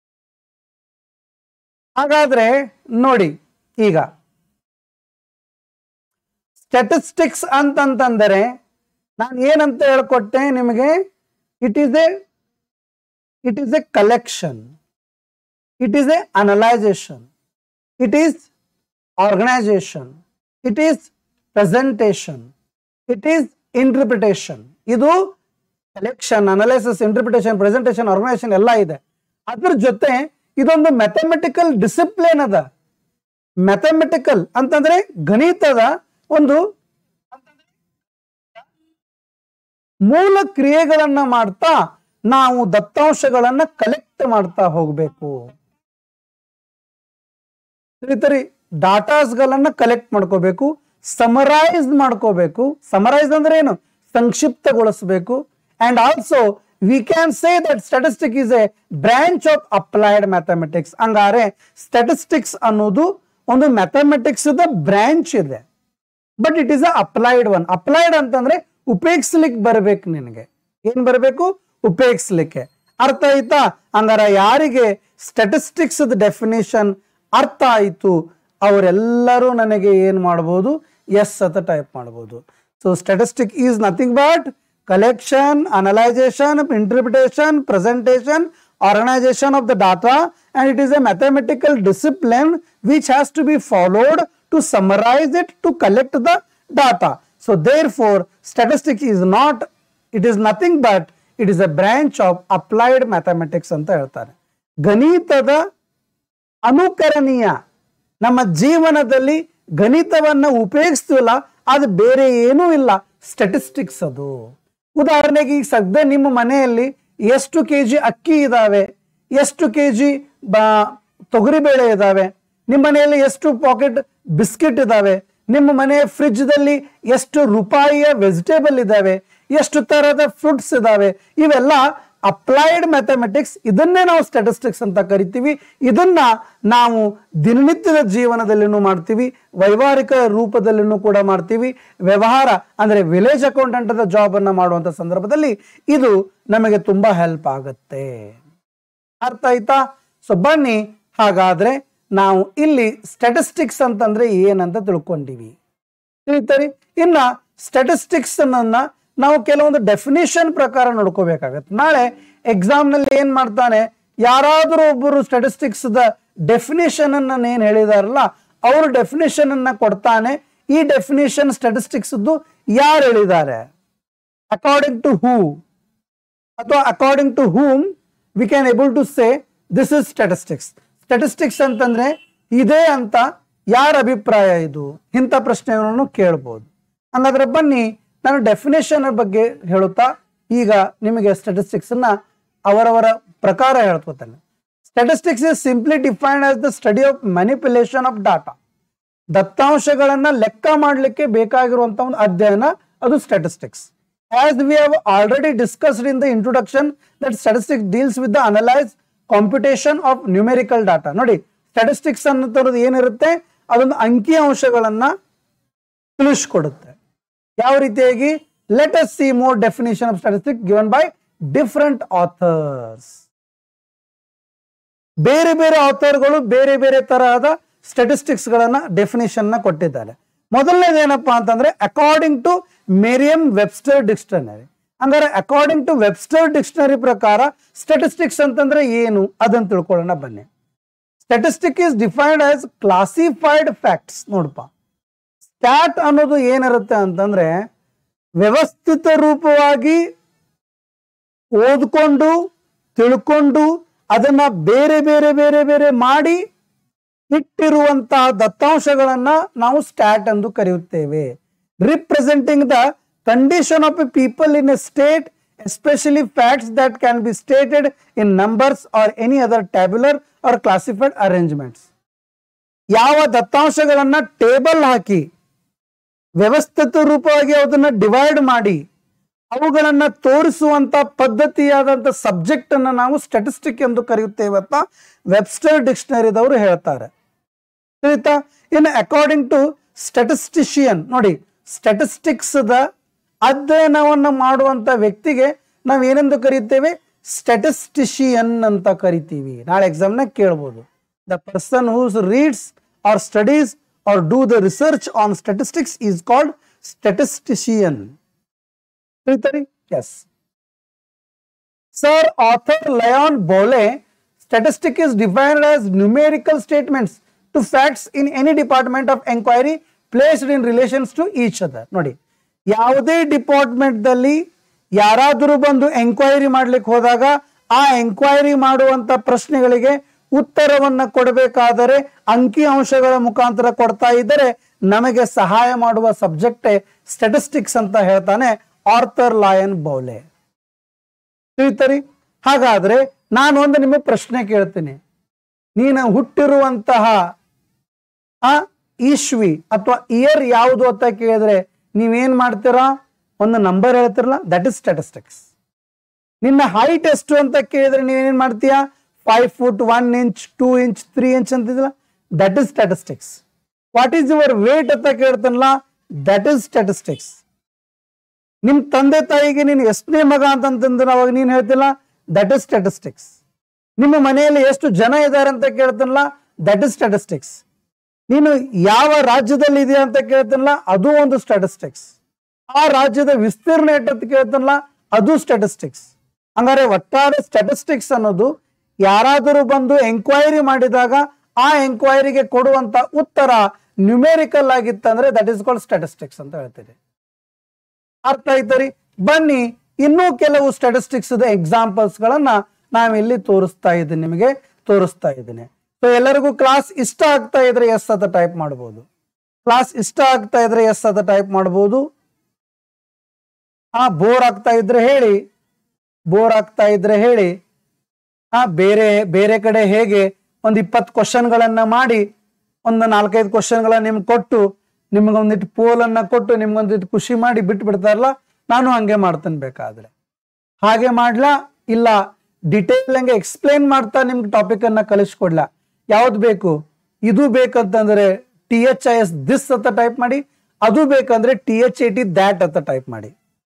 ಹಾಗಾದ್ರೆ ನೋಡಿ ಈಗ ಸ್ಟ್ಯಾಟಿಸ್ಟಿಕ್ಸ್ ಅಂತಂತಂದರೆ ನಾನು ಏನಂತ ಹೇಳ್ಕೊಟ್ಟೆ ನಿಮಗೆ it is a it is a collection it is a analysation it is organisation it is presentation it is interpretation ಇದು collection analysis interpretation presentation organisation ಎಲ್ಲ ಇದೆ ಅದ್ರ ಜೊತೆ ಇದೊಂದು ಮ್ಯಾಥಮೆಟಿಕಲ್ ಡಿಸಿಪ್ಲಿನ್ ಅದ ಮ್ಯಾಥಮೆಟಿಕಲ್ ಅಂತಂದ್ರೆ ಗಣಿತದ ಒಂದು ಮೂಲ ಕ್ರಿಯೆಗಳನ್ನ ಮಾಡ್ತಾ ನಾವು ದತ್ತಾಂಶಗಳನ್ನ ಕಲೆಕ್ಟ್ ಮಾಡ್ತಾ ಹೋಗ್ಬೇಕು ತಿಳಿತರಿ ಡಾಟಾಸ್ಗಳನ್ನ ಕಲೆಕ್ಟ್ ಮಾಡ್ಕೋಬೇಕು ಸಮರೈಸ್ ಮಾಡ್ಕೋಬೇಕು ಸಮರೈಸ್ ಅಂದ್ರೆ ಏನು ಸಂಕ್ಷಿಪ್ತಗೊಳಿಸಬೇಕು and also we can say that statistic is a branch of applied mathematics ಹಂಗಾರೆ ಸ್ಟಾಟಿಸ್ಟಿಕ್ಸ್ ಅನ್ನೋದು ಒಂದು ಮ್ಯಾಥಮೆಟಿಕ್ಸ್ ಬ್ರಾಂಚ್ ಇದೆ but it is a applied one applied ಅಂತಂದ್ರೆ ಉಪಯೋಗಿಸ್ಲಿಕ್ಕೆ ಬರ್ಬೇಕು ನಿನಗೆ ಏನ್ ಬರಬೇಕು ಉಪಯೋಗಿಸ್ಲಿಕ್ಕೆ ಅರ್ಥ ಆಯ್ತಾ ಹಂಗಾರ ಯಾರಿಗೆ ಸ್ಟಾಟಿಸ್ಟಿಕ್ಸ್ ಡೆಫಿನೇಷನ್ ಅರ್ಥ ಆಯಿತು ಅವರೆಲ್ಲರೂ ನನಗೆ ಏನ್ ಮಾಡ್ಬೋದು ಎಸ್ ಅಂತ ಟೈಪ್ ಮಾಡ್ಬೋದು so statistic is nothing but collection analysation interpretation presentation organization of the data and it is a mathematical discipline which has to be followed to summarize it to collect the data. So therefore statistics is not, it is nothing but it is a branch of applied mathematics ಅಂತ ಹೇಳ್ತಾರೆ ಗಣಿತದ ಅನುಕರಣೀಯ ನಮ್ಮ ಜೀವನದಲ್ಲಿ ಗಣಿತವನ್ನ ಉಪಯೋಗಿಸ್ತೀವಲ್ಲ ಅದು ಬೇರೆ ಏನೂ ಇಲ್ಲ ಸ್ಟೆಟಿಸ್ಟಿಕ್ಸ್ ಅದು ಉದಾಹರಣೆಗೆ ಈಗ ಸದ್ಯ ನಿಮ್ಮ ಮನೆಯಲ್ಲಿ ಎಷ್ಟು ಕೆ ಜಿ ಅಕ್ಕಿ ಇದಾವೆ ಎಷ್ಟು ಕೆ ಜಿ ಬ ತೊಗರಿಬೇಳೆ ಇದಾವೆ ನಿಮ್ಮ ಮನೆಯಲ್ಲಿ ಎಷ್ಟು ಪಾಕೆಟ್ ಬಿಸ್ಕೆಟ್ ಇದಾವೆ ನಿಮ್ಮ ಮನೆಯ ಫ್ರಿಜ್ದಲ್ಲಿ ಎಷ್ಟು ರೂಪಾಯಿಯ ವೆಜಿಟೇಬಲ್ ಇದಾವೆ ಎಷ್ಟು ತರಹದ ಫ್ರೂಟ್ಸ್ ಇದಾವೆ ಇವೆಲ್ಲ ಅಪ್ಲೈಡ್ ಮ್ಯಾಥಮೆಟಿಕ್ಸ್ ಇದನ್ನೇ ನಾವು ಸ್ಟ್ಯಾಟಿಸ್ಟಿಕ್ಸ್ ಅಂತ ಕರಿತೀವಿ ಇದನ್ನ ನಾವು ದಿನನಿತ್ಯದ ಜೀವನದಲ್ಲಿನೂ ಮಾಡ್ತೀವಿ ವೈವಾಹಿಕ ರೂಪದಲ್ಲಿನೂ ಕೂಡ ಮಾಡ್ತೀವಿ ವ್ಯವಹಾರ ಅಂದ್ರೆ ವಿಲೇಜ್ ಅಕೌಂಟೆಂಟ್ ಜಾಬ್ ಅನ್ನ ಮಾಡುವಂತ ಸಂದರ್ಭದಲ್ಲಿ ಇದು ನಮಗೆ ತುಂಬಾ ಹೆಲ್ಪ್ ಆಗುತ್ತೆ ಅರ್ಥ ಆಯ್ತಾ ಸೊ ಬನ್ನಿ ಹಾಗಾದ್ರೆ ನಾವು ಇಲ್ಲಿ ಸ್ಟ್ಯಾಟಿಸ್ಟಿಕ್ಸ್ ಅಂತಂದ್ರೆ ಏನಂತ ತಿಳ್ಕೊಂಡಿವಿ ತಿಳಿತರಿ ಇನ್ನ ಸ್ಟ್ಯಾಟಿಸ್ಟಿಕ್ಸ್ ಅನ್ನ ನಾವು ಕೆಲವೊಂದು ಡೆಫಿನೇಷನ್ ಪ್ರಕಾರ ನೋಡ್ಕೋಬೇಕಾಗತ್ತೆ ನಾಳೆ ಎಕ್ಸಾಮ್ ನಲ್ಲಿ ಏನ್ ಮಾಡ್ತಾನೆ ಯಾರಾದರೂ ಒಬ್ಬರು ಸ್ಟ್ಯಾಟಿಸ್ಟಿಕ್ಸ್ ದ ಡೆಫಿನೇಷನ್ ಅನ್ನ ಏನ್ ಹೇಳಿದಾರಲ್ಲ ಅವರು ಡೆಫಿನೇಷನ್ ಅನ್ನ ಕೊಡ್ತಾನೆ ಈ ಡೆಫಿನೇಷನ್ ಸ್ಟ್ಯಾಟಿಸ್ಟಿಕ್ಸ್ ಯಾರು ಹೇಳಿದ್ದಾರೆ ಅಕಾರ್ಡಿಂಗ್ ಟು ಹೂ ಅಥವಾ according to whom we can able to say this is statistics statistics ಅಂತಂದ್ರೆ ಇದೆ ಅಂತ ಯಾರ ಅಭಿಪ್ರಾಯ ಇದು ಇಂಥ ಪ್ರಶ್ನೆಗಳನ್ನು ಕೇಳ್ಬೋದು ಹಂಗಾದ್ರೆ ಬನ್ನಿ ನಾನು ಡೆಫಿನೇಷನ್ ಬಗ್ಗೆ ಹೇಳುತ್ತಾ ಈಗ ನಿಮಗೆ ಸ್ಟ್ಯಾಟಿಸ್ಟಿಕ್ಸ್ ಅನ್ನ ಅವರವರ ಪ್ರಕಾರ ಹೇಳ್ಕೊತಾನೆ statistics is simply defined as the study of manipulation of data ದತ್ತಾಂಶಗಳನ್ನ ಲೆಕ್ಕ ಮಾಡಲಿಕ್ಕೆ ಬೇಕಾಗಿರುವಂತ ಒಂದು ಅಧ್ಯಯನ ಅದು statistics as we have already discussed in the introduction that statistics deals with the analyse competition of numerical data ನೋಡಿ ಸ್ಟ್ಯಾಟಿಸ್ಟಿಕ್ಸ್ ಅನ್ನೋದು ಏನಿರುತ್ತೆ ಅದೊಂದು ಅಂಕಿ ಅಂಶಗಳನ್ನ ತಿಳಿಸ್ಕೊಡುತ್ತೆ ಯಾವ ರೀತಿಯಾಗಿ let us see more definition of statistic given by different authors ಬೇರೆ ಬೇರೆ ಆಥರ್ಗಳು ಬೇರೆ ಬೇರೆ ತರಹದ ಸ್ಟ್ಯಾಟಿಸ್ಟಿಕ್ಸ್ ಗಳನ್ನ ಡೆಫಿನೇಷನ್ ನ ಕೊಟ್ಟಿದ್ದಾರೆ ಮೊದಲನೇದು ಏನಪ್ಪಾ ಅಂತಂದ್ರೆ according to Merriam Webster dictionary ಹಂಗಾರೆ ಅಕಾರ್ಡಿಂಗ್ ಟು ವೆಬ್ಸ್ಟರ್ ಡಿಕ್ಷನರಿ ಪ್ರಕಾರ ಸ್ಟ್ಯಾಟಿಸ್ಟಿಕ್ಸ್ ಅಂತಂದ್ರೆ ಏನು ಅದನ್ನ ತಿಳ್ಕೊಳ್ಳೋಣ ಬನ್ನಿ statistic is defined as classified facts ನೋಡಪ್ಪ ಸ್ಟ್ಯಾಟ್ ಅನ್ನೋದು ಏನಿರುತ್ತೆ ಅಂತಂದ್ರೆ ವ್ಯವಸ್ಥಿತ ರೂಪವಾಗಿ ಓದ್ಕೊಂಡು ತಿಳ್ಕೊಂಡು ಅದನ್ನ ಬೇರೆ ಬೇರೆ ಬೇರೆ ಬೇರೆ ಮಾಡಿ ಇಟ್ಟಿರುವಂತಹ ದತ್ತಾಂಶಗಳನ್ನ ನಾವು ಸ್ಟ್ಯಾಟ್ ಎಂದು ಕರೆಯುತ್ತೇವೆ representing the condition of a people in a state especially facts that can be stated in numbers or any other tabular or classified arrangements ಯಾವ ದತ್ತಾಂಶಗಳನ್ನ ಟೇಬಲ್ ಹಾಕಿ ವ್ಯವಸ್ಥಿತ ರೂಪವಾಗಿ ಅದನ್ನ ಡಿವೈಡ್ ಮಾಡಿ ಅವುಗಳನ್ನ ತೋರಿಸುವಂತ ಪದ್ಧತಿಯಾದಂತ ಸಬ್ಜೆಕ್ಟ್ ಅನ್ನ ನಾವು ಸ್ಟ್ಯಾಟಿಸ್ಟಿಕ್ ಎಂದು ಕರೆಯುತ್ತೇವೆ ಅಂತ ವೆಬ್ಸ್ಟರ್ ಡಿಕ್ಷನರಿದವರು ಹೇಳ್ತಾರೆ ತಿಳಿತಾ ಇನ್ನು ಅಕಾರ್ಡಿಂಗ್ ಟು ಸ್ಟ್ಯಾಟಿಸ್ಟಿಷಿಯನ್ ನೋಡಿ ಸ್ಟ್ಯಾಟಿಸ್ಟಿಕ್ಸ್ ದ ಅಧ್ಯಯನವನ್ನು ಮಾಡುವಂತ ವ್ಯಕ್ತಿಗೆ ನಾವು ಏನೆಂದು ಕರೀತೇವೆ ಸ್ಟ್ಯಾಟಿಸ್ಟಿಷಿಯನ್ ಅಂತ ಕರಿತೀವಿ ನಾಳೆ ಎಕ್ಸಾಮ್ನ ಕೇಳ್ಬೋದು the person whose reads or studies or do the research on statistics is called statistician ತಿಳಿತಾರೆ yes sir Arthur Lyon Bowley statistic is defined as numerical statements to facts in any department of enquiry placed in relations to each other ನೋಡಿ ಯಾವುದೇ department ದಲ್ಲಿ ಯಾರಾದರೂ ಬಂದು enquiry ಮಾಡ್ಲಿಕ್ಕೆ ಹೋದಾಗ ಆ enquiry ಮಾಡುವಂತ ಪ್ರಶ್ನೆಗಳಿಗೆ ಉತ್ತರವನ್ನ ಕೊಡಬೇಕಾದರೆ ಅಂಕಿ ಅಂಶಗಳ ಮುಖಾಂತರ ಕೊಡ್ತಾ ಇದ್ದರೆ ನಮಗೆ ಸಹಾಯ ಮಾಡುವ ಸಬ್ಜೆಕ್ಟೇ ಸ್ಟ್ಯಾಟಿಸ್ಟಿಕ್ಸ್ ಅಂತ ಹೇಳ್ತಾನೆ ಆರ್ಥರ್ ಲಾಯನ್ ಬೌಲೆ ತಿಳಿತರಿ ಹಾಗಾದ್ರೆ ನಾನು ಒಂದು ನಿಮಗೆ ಪ್ರಶ್ನೆ ಕೇಳ್ತೀನಿ ನೀನು ಹುಟ್ಟಿರುವಂತಹ ಆ ಈಶ್ವಿ ಅಥವಾ ಇಯರ್ ಯಾವುದು ಅಂತ ಕೇಳಿದ್ರೆ ನೀವೇನ್ ಮಾಡ್ತೀರಾ ಒಂದು ನಂಬರ್ ಹೇಳ್ತಿರಲ್ಲ ದಟ್ ಇಸ್ ಸ್ಟ್ಯಾಟಿಸ್ಟಿಕ್ಸ್ ನಿನ್ನ ಹೈಟ್ ಎಷ್ಟು ಅಂತ ಕೇಳಿದ್ರೆ ನೀವೇನೇನ್ ಮಾಡ್ತೀಯಾ five foot one inch two inch three inch ಅಂತಿದ್ರಲ್ಲ that is statistics what is your weight ಅಂತ ಕೇಳ್ತಾನಲ್ಲ ದಟ್ ಇಸ್ ಸ್ಟ್ಯಾಟಿಸ್ಟಿಕ್ಸ್ ನಿಮ್ ತಂದೆ ತಾಯಿಗೆ ನೀನು ಎಷ್ಟನೇ ಮಗ ಅಂತಂತಂದ್ರೆ ಅವಾಗ ನೀನ್ ಹೇಳ್ತಿಲ್ಲ ದಟ್ ಇಸ್ ಸ್ಟ್ಯಾಟಿಸ್ಟಿಕ್ಸ್ ನಿಮ್ಮ ಮನೆಯಲ್ಲಿ ಎಷ್ಟು ಜನ ಇದ್ದಾರೆ ಅಂತ ಕೇಳ್ತಾನಲ್ಲ ದಟ್ ಇಸ್ ಸ್ಟ್ಯಾಟಿಸ್ಟಿಕ್ಸ್ ನೀನು ಯಾವ ರಾಜ್ಯದಲ್ಲಿ ಇದೆಯಾ ಅಂತ ಕೇಳ್ತಾನಲ್ಲ ಅದು ಒಂದು ಸ್ಟ್ಯಾಟಿಸ್ಟಿಕ್ಸ್ ಆ ರಾಜ್ಯದ ವಿಸ್ತೀರ್ಣ ಎಷ್ಟಂತ ಕೇಳ್ತಾನಲ್ಲ ಅದು ಸ್ಟ್ಯಾಟಿಸ್ಟಿಕ್ಸ್ ಹಂಗಾರೆ ಒಟ್ಟಾರೆ ಸ್ಟ್ಯಾಟಿಸ್ಟಿಕ್ಸ್ ಅನ್ನೋದು ಯಾರಾದರೂ ಬಂದು ಎಂಕ್ವೈರಿ ಮಾಡಿದಾಗ ಆ ಎಂಕ್ವೈರಿಗೆ ಕೊಡುವಂತ ಉತ್ತರ ನ್ಯೂಮೇರಿಕಲ್ ಆಗಿತ್ತಂದ್ರೆ ದಟ್ ಇಸ್ ಕಾಲ್ಡ್ ಸ್ಟ್ಯಾಟಿಸ್ಟಿಕ್ಸ್ ಅಂತ ಹೇಳ್ತೀರಿ ಅರ್ಥ ಆಯ್ತರಿ ಬನ್ನಿ ಇನ್ನೂ ಕೆಲವು ಸ್ಟಾಟಿಸ್ಟಿಕ್ಸ್ ಎಕ್ಸಾಂಪಲ್ಸ್ ಗಳನ್ನ ನಾವಿಲ್ಲಿ ತೋರಿಸ್ತಾ ಇದ್ದೀನಿ ನಿಮಗೆ ತೋರಿಸ್ತಾ ಇದ್ದೀನಿ ಸೊ ಎಲ್ಲರಿಗೂ ಕ್ಲಾಸ್ ಇಷ್ಟ ಆಗ್ತಾ ಇದ್ರೆ ಎಸ್ ಅಂತ ಟೈಪ್ ಮಾಡ್ಬೋದು ಕ್ಲಾಸ್ ಇಷ್ಟ ಆಗ್ತಾ ಇದ್ರೆ ಎಸ್ ಅಂತ ಟೈಪ್ ಮಾಡ್ಬೋದು ಆ ಬೋರ್ ಆಗ್ತಾ ಇದ್ರೆ ಹೇಳಿ ಬೋರ್ ಆಗ್ತಾ ಇದ್ರೆ ಹೇಳಿ ಆ ಬೇರೆ ಬೇರೆ ಕಡೆ ಹೇಗೆ ಒಂದು ಇಪ್ಪತ್ತು ಕ್ವಶನ್ಗಳನ್ನ ಮಾಡಿ ಒಂದು ನಾಲ್ಕೈದು ಕ್ವಶನ್ಗಳನ್ನ ನಿಮ್ಗೆ ಕೊಟ್ಟು ನಿಮ್ಗೆ ಒಂದಿಟ್ಟು ಪೋಲನ್ನ ಕೊಟ್ಟು ನಿಮ್ಗೊಂದಿಟ್ಟು ಖುಷಿ ಮಾಡಿ ಬಿಟ್ಟು ಬಿಡ್ತಾರಲ್ಲ ನಾನು ಹಂಗೆ ಮಾಡ್ತೇನೆ ಬೇಕಾದ್ರೆ ಹಾಗೆ ಮಾಡ್ಲಾ ಇಲ್ಲ ಡಿಟೇಲ್ ಹಂಗೆ ಎಕ್ಸ್ಪ್ಲೇನ್ ಮಾಡ್ತಾ ನಿಮ್ಗೆ ಟಾಪಿಕ್ ಅನ್ನ ಕಲಿಸ್ಕೊಡ್ಲಾ ಯಾವ್ದು ಬೇಕು ಇದು ಬೇಕಂತಂದ್ರೆ T H I S this ಅಂತ ಟೈಪ್ ಮಾಡಿ ಅದು ಬೇಕಂದ್ರೆ T H A T that ಅಂತ ಟೈಪ್ ಮಾಡಿ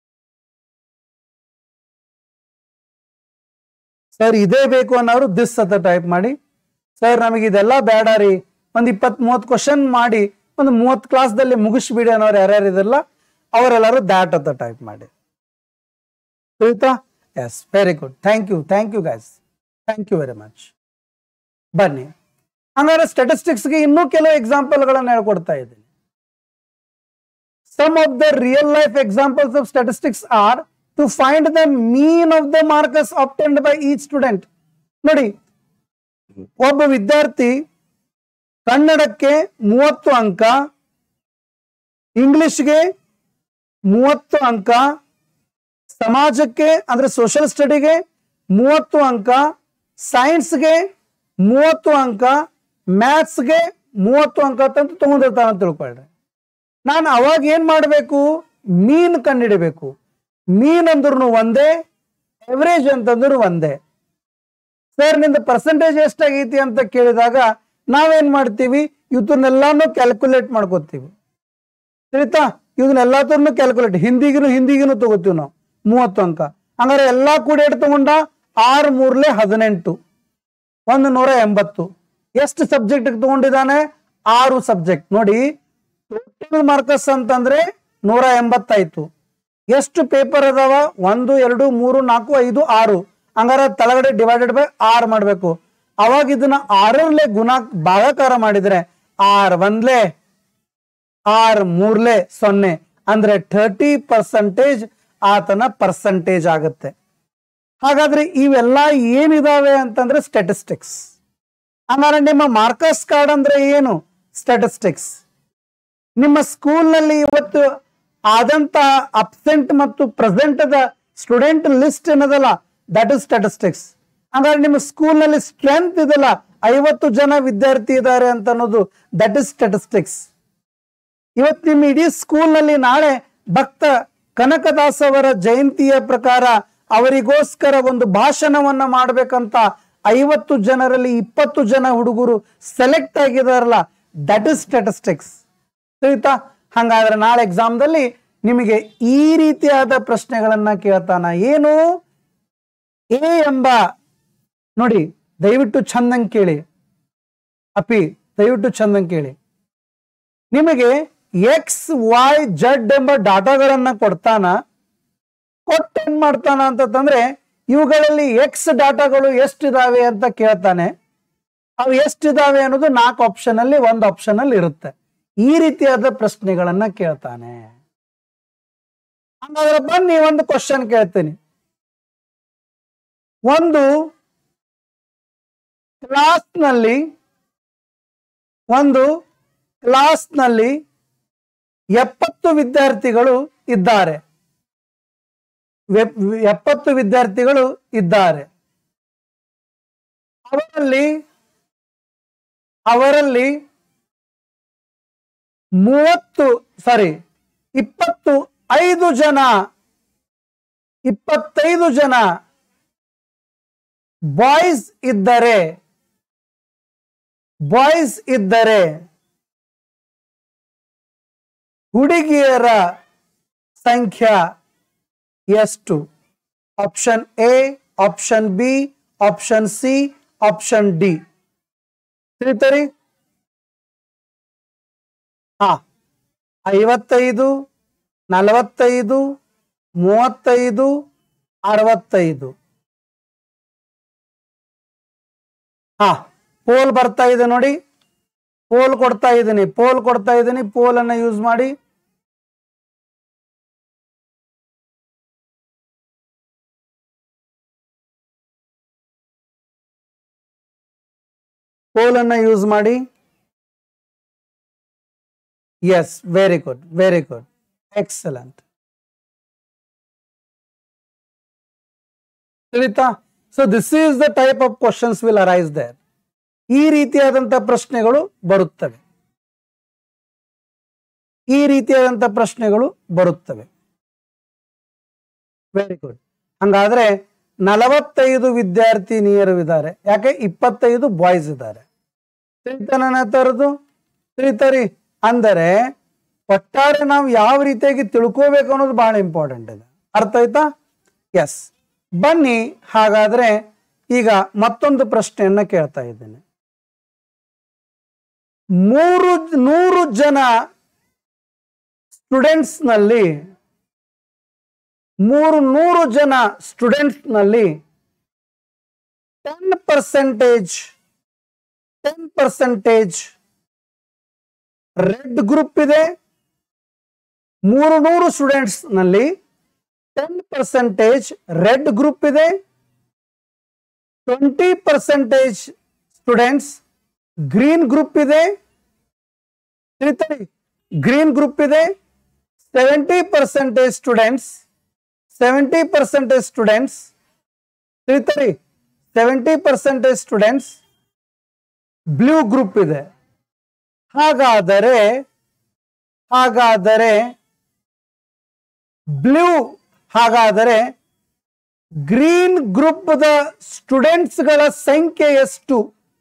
ಸರ್ ಇದೇ ಬೇಕು ಅನ್ನೋರು ದಿಸ್ ಅಂತ ಟೈಪ್ ಮಾಡಿ ಸರ್ ನಮಗೆ ಇದೆಲ್ಲ ಬೇಡ ರೀ ಒಂದು ಇಪ್ಪತ್ತ್ ಮೂವತ್ತು ಕ್ವಶನ್ ಮಾಡಿ ಒಂದು ಮೂವತ್ತು ಕ್ಲಾಸ್ದಲ್ಲಿ ಮುಗಿಸ್ಬಿಡಿ ಅನ್ನೋರು ಯಾರ್ಯಾರು ಇದಾರಲ್ಲ ಅವರೆಲ್ಲರೂ ದ್ಯಾಟ್ ಅಂತ ಟೈಪ್ ಮಾಡಿ ತಿಳಿತಾ yes very good thank you thank you guys thank you very much ಬನ್ನಿ ಹಂಗಾದ್ರೆ ಸ್ಟಾಟಿಸ್ಟಿಕ್ಸ್ಗೆ ಇನ್ನೂ ಕೆಲವು ಎಕ್ಸಾಂಪಲ್ಗಳನ್ನು ಹೇಳ್ಕೊಡ್ತಾ ಇದ್ದೀನಿ some of the real life examples of statistics are to find the mean of the marks obtained by each student ನೋಡಿ ಒಬ್ಬ ವಿದ್ಯಾರ್ಥಿ ಕನ್ನಡಕ್ಕೆ ಮೂವತ್ತು ಅಂಕ ಇಂಗ್ಲಿಷ್ಗೆ ಮೂವತ್ತು ಅಂಕ ಸಮಾಜಕ್ಕೆ ಅಂದ್ರೆ ಸೋಷಿಯಲ್ ಸ್ಟಡಿಗೆ ಮೂವತ್ತು ಅಂಕ ಸೈನ್ಸ್ಗೆ ಮೂವತ್ತು ಅಂಕ ಮ್ಯಾಥ್ಸ್ಗೆ ಮೂವತ್ತು ಅಂಕ ಅಂತ ತಗೊಂಡಿರ್ತಾನೆ ಅಂತ ತಿಳ್ಕೊಳ್ರಿ ನಾನು ಅವಾಗ ಏನ್ ಮಾಡಬೇಕು ಮೀನ್ ಕಂಡಿಡಿಬೇಕು ಮೀನ್ ಅಂದ್ರೂ ಒಂದೇ ಎವರೇಜ್ ಅಂತಂದ್ರು ಒಂದೇ ಸರ್ ನಿಂದ ಪರ್ಸೆಂಟೇಜ್ ಎಷ್ಟಾಗೈತಿ ಅಂತ ಕೇಳಿದಾಗ ನಾವೇನ್ ಮಾಡ್ತೀವಿ ಇವತ್ತನ್ನೆಲ್ಲಾನು ಕ್ಯಾಲ್ಕುಲೇಟ್ ಮಾಡ್ಕೋತೀವಿ ತಿಳಿತಾ ಇವನ್ನೆಲ್ಲದನ್ನು ಕ್ಯಾಲ್ಕುಲೇಟ್ ಹಿಂದಿಗಿನು ಹಿಂದಿಗಿನು ತಗೋತೀವಿ ನಾವು ಮೂವತ್ತು ಅಂಕ ಹಂಗಾರೆ ಎಲ್ಲಾ ಕೂಡಿ ಎಷ್ಟು ತಗೊಂಡ ಆರು ಮೂರ್ಲೆ ಹದಿನೆಂಟು ಒಂದು ನೂರ ಎಂಬತ್ತು ಎಷ್ಟು ಸಬ್ಜೆಕ್ಟ್ ತಗೊಂಡಿದ್ದಾನೆ ಆರು ಸಬ್ಜೆಕ್ಟ್ ನೋಡಿ ಟೋಟಲ್ ಮಾರ್ಕಸ್ ಅಂತಂದ್ರೆ ನೂರ ಎಂಬತ್ತಾಯ್ತು ಎಷ್ಟು ಪೇಪರ್ ಅದಾವ ಒಂದು ಎರಡು ಮೂರು ನಾಲ್ಕು ಐದು ಆರು ಹಂಗಾರೆ ತಳಗಡೆ ಡಿವೈಡೆಡ್ ಬೈ ಆರ್ ಮಾಡಬೇಕು ಅವಾಗ ಇದನ್ನ ಆರರ್ಲೆ ಗುಣ ಭಾಗಾಕಾರ ಮಾಡಿದ್ರೆ ಆರ್ ಒಂದ್ಲೆ ಆರ್ ಮೂರ್ಲೆ ಸೊನ್ನೆ ಅಂದ್ರೆ ಥರ್ಟಿ ಪರ್ಸೆಂಟೇಜ್ ಆತನ ಪರ್ಸೆಂಟೇಜ್ ಆಗುತ್ತೆ ಹಾಗಾದ್ರೆ ಇವೆಲ್ಲ ಏನಿದಾವೆ ಅಂತಂದ್ರೆ ಸ್ಟ್ಯಾಟಿಸ್ಟಿಕ್ಸ್ ಹಂಗಾರೆ ನಿಮ್ಮ ಮಾರ್ಕಸ್ ಕಾರ್ಡ್ ಅಂದ್ರೆ ಏನು ಸ್ಟ್ಯಾಟಿಸ್ಟಿಕ್ಸ್ ನಿಮ್ಮ ಸ್ಕೂಲ್ನಲ್ಲಿ ಇವತ್ತು ಆದಂತ ಅಬ್ಸೆಂಟ್ ಮತ್ತು ಪ್ರೆಸೆಂಟ್ ದ ಸ್ಟೂಡೆಂಟ್ ಲಿಸ್ಟ್ ಏನದಲ್ಲ ದಟ್ ಇಸ್ ಸ್ಟ್ಯಾಟಿಸ್ಟಿಕ್ಸ್ ಹಂಗಾದ್ರೆ ನಿಮ್ಮ ಸ್ಕೂಲ್ನಲ್ಲಿ ಸ್ಟ್ರೆಂತ್ ಇದಲ್ಲ ಐವತ್ತು ಜನ ವಿದ್ಯಾರ್ಥಿ ಇದ್ದಾರೆ ಅಂತ ಅನ್ನೋದು ದಟ್ ಇಸ್ ಸ್ಟ್ಯಾಟಿಸ್ಟಿಕ್ಸ್ ಇವತ್ತು ನಿಮ್ಮ ಇಡೀ ಸ್ಕೂಲ್ನಲ್ಲಿ ನಾಳೆ ಭಕ್ತ ಕನಕದಾಸ್ ಅವರ ಜಯಂತಿಯ ಪ್ರಕಾರ ಅವರಿಗೋಸ್ಕರ ಒಂದು ಭಾಷಣವನ್ನ ಮಾಡ್ಬೇಕಂತ ಐವತ್ತು ಜನರಲ್ಲಿ ಇಪ್ಪತ್ತು ಜನ ಹುಡುಗರು ಸೆಲೆಕ್ಟ್ ಆಗಿದಾರಲ್ಲ ದಟ್ ಇಸ್ ಸ್ಟ್ಯಾಟಿಸ್ಟಿಕ್ಸ್ ತಿಳಿತಾ ಹಂಗಾದ್ರೆ ನಾಳೆ ಎಕ್ಸಾಮ್ದಲ್ಲಿ ನಿಮಗೆ ಈ ರೀತಿಯಾದ ಪ್ರಶ್ನೆಗಳನ್ನ ಕೇಳ್ತಾನ ಏನು ಎ ಎಂಬ ನೋಡಿ ದಯವಿಟ್ಟು ಚಂದಂಗ್ ಕೇಳಿ ಅಪಿ ದಯವಿಟ್ಟು ಚಂದಂಗ್ ಕೇಳಿ ನಿಮಗೆ ಎಕ್ಸ್ ವೈ ಜಡ್ ಎಂಬ ಡಾಟಾಗಳನ್ನ ಕೊಡ್ತಾನ ಕೊಟ್ಟು ಏನ್ ಮಾಡ್ತಾನ ಅಂತಂದ್ರೆ ಇವುಗಳಲ್ಲಿ ಎಕ್ಸ್ ಡಾಟಾಗಳು ಎಷ್ಟಿದಾವೆ ಅಂತ ಕೇಳ್ತಾನೆ ಅವು ಎಷ್ಟಿದಾವೆ ಅನ್ನೋದು ನಾಲ್ಕು ಆಪ್ಷನ್ ಅಲ್ಲಿ ಒಂದು ಆಪ್ಷನ್ ಅಲ್ಲಿ ಇರುತ್ತೆ ಈ ರೀತಿಯಾದ ಪ್ರಶ್ನೆಗಳನ್ನ ಕೇಳ್ತಾನೆ ಹಂಗಾದ್ರೆ ಬನ್ನಿ ಒಂದು ಕ್ವಶನ್ ಕೇಳ್ತೀನಿ ಒಂದು ಕ್ಲಾಸ್ನಲ್ಲಿ ಒಂದು ಕ್ಲಾಸ್ನಲ್ಲಿ ಎಪ್ಪತ್ತು ವಿದ್ಯಾರ್ಥಿಗಳು ಇದ್ದಾರೆ ವೆ- ಎಪ್ಪತ್ತು ವಿದ್ಯಾರ್ಥಿಗಳು ಇದ್ದಾರೆ ಅವರಲ್ಲಿ ಅವರಲ್ಲಿ ಮೂವತ್ತು ಸಾರಿ ಇಪ್ಪತ್ತು ಐದು ಜನ ಇಪ್ಪತ್ತೈದು ಜನ ಬಾಯ್ಸ್ ಇದ್ದರೆ ಬಾಯ್ಸ್ ಇದ್ದರೆ ಹುಡುಗಿಯರ ಸಂಖ್ಯಾ ಎಷ್ಟು option A option B option C option D ತಿಳಿತರಿ ಹಾ ಐವತ್ತೈದು ನಲವತ್ತೈದು ಮೂವತ್ತೈದು ಅರವತ್ತೈದು ಹಾ ಪೋಲ್ ಬರ್ತಾ ಇದೆ ನೋಡಿ ಪೋಲ್ ಕೊಡ್ತಾ ಇದ್ದೀನಿ ಪೋಲ್ ಕೊಡ್ತಾ ಇದ್ದೀನಿ ಪೋಲ್ ಅನ್ನ ಯೂಸ್ ಮಾಡಿ ಪೋಲನ್ನು ಯೂಸ್ ಮಾಡಿ yes very good very good excellent ತಿಳಿತಾ so this is the type of questions will arise there ಈ ರೀತಿಯಾದಂಥ ಪ್ರಶ್ನೆಗಳು ಬರುತ್ತವೆ ಈ ರೀತಿಯಾದಂಥ ಪ್ರಶ್ನೆಗಳು ಬರುತ್ತವೆ ವೆರಿ ಗುಡ್ ಹಂಗಾದ್ರೆ ನಲವತ್ತೈದು ವಿದ್ಯಾರ್ಥಿನಿಯರು ಇದ್ದಾರೆ ಯಾಕೆ ಇಪ್ಪತ್ತೈದು ಬಾಯ್ಸ್ ಇದ್ದಾರೆ ತಿಳಿತಾನ ತರದು ತಿಳಿತರಿ ಅಂದರೆ ಒಟ್ಟಾರೆ ನಾವು ಯಾವ ರೀತಿಯಾಗಿ ತಿಳ್ಕೋಬೇಕು ಅನ್ನೋದು ಬಹಳ ಇಂಪಾರ್ಟೆಂಟ್ ಇದೆ ಅರ್ಥ ಆಯ್ತಾ ಎಸ್ ಬನ್ನಿ ಹಾಗಾದ್ರೆ ಈಗ ಮತ್ತೊಂದು ಪ್ರಶ್ನೆಯನ್ನ ಕೇಳ್ತಾ ಇದ್ದೇನೆ ಮೂರು ನೂರು ಜನ ಸ್ಟೂಡೆಂಟ್ಸ್ ನಲ್ಲಿ ಮೂರು ನೂರು ಜನ ಸ್ಟೂಡೆಂಟ್ಸ್ ನಲ್ಲಿ ten percentage ten percentage red group ಇದೆ ಮೂರು ನೂರು ಸ್ಟೂಡೆಂಟ್ಸ್ ನಲ್ಲಿ ಟೆನ್ ಪರ್ಸೆಂಟೇಜ್ ರೆಡ್ ಗ್ರೂಪ್ ಇದೆ twenty percentage students green group ಇದೆ ತಿಳಿತರಿ ಗ್ರೀನ್ ಗ್ರೂಪ್ ಇದೆ seventy percentage students seventy percentage students ತಿಳಿತರಿ seventy percentage students blue group ಇದೆ ಹಾಗಾದರೆ ಹಾಗಾದರೆ ಬ್ಲೂ ಹಾಗಾದರೆ ಗ್ರೀನ್ ಗ್ರೂಪ್ದ ಸ್ಟೂಡೆಂಟ್ಸ್ಗಳ ಸಂಖ್ಯೆ ಎಷ್ಟು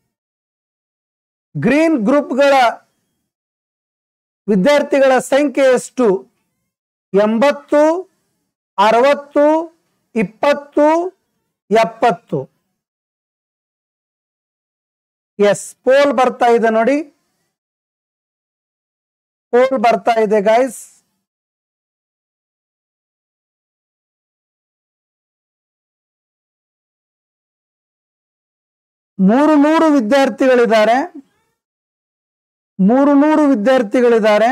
ಗ್ರೀನ್ ಗ್ರೂಪ್ಗಳ ವಿದ್ಯಾರ್ಥಿಗಳ ಸಂಖ್ಯೆ ಎಷ್ಟು ಎಂಬತ್ತು ಅರವತ್ತು ಇಪ್ಪತ್ತು ಎಪ್ಪತ್ತು ಎಸ್ ಪೋಲ್ ಬರ್ತಾ ಇದೆ ನೋಡಿ ಪೋಲ್ ಬರ್ತಾ ಇದೆ ಗೈಸ್ ಮೂರು ನೂರು ವಿದ್ಯಾರ್ಥಿಗಳಿದ್ದಾರೆ ಮೂರು ನೂರು ವಿದ್ಯಾರ್ಥಿಗಳಿದ್ದಾರೆ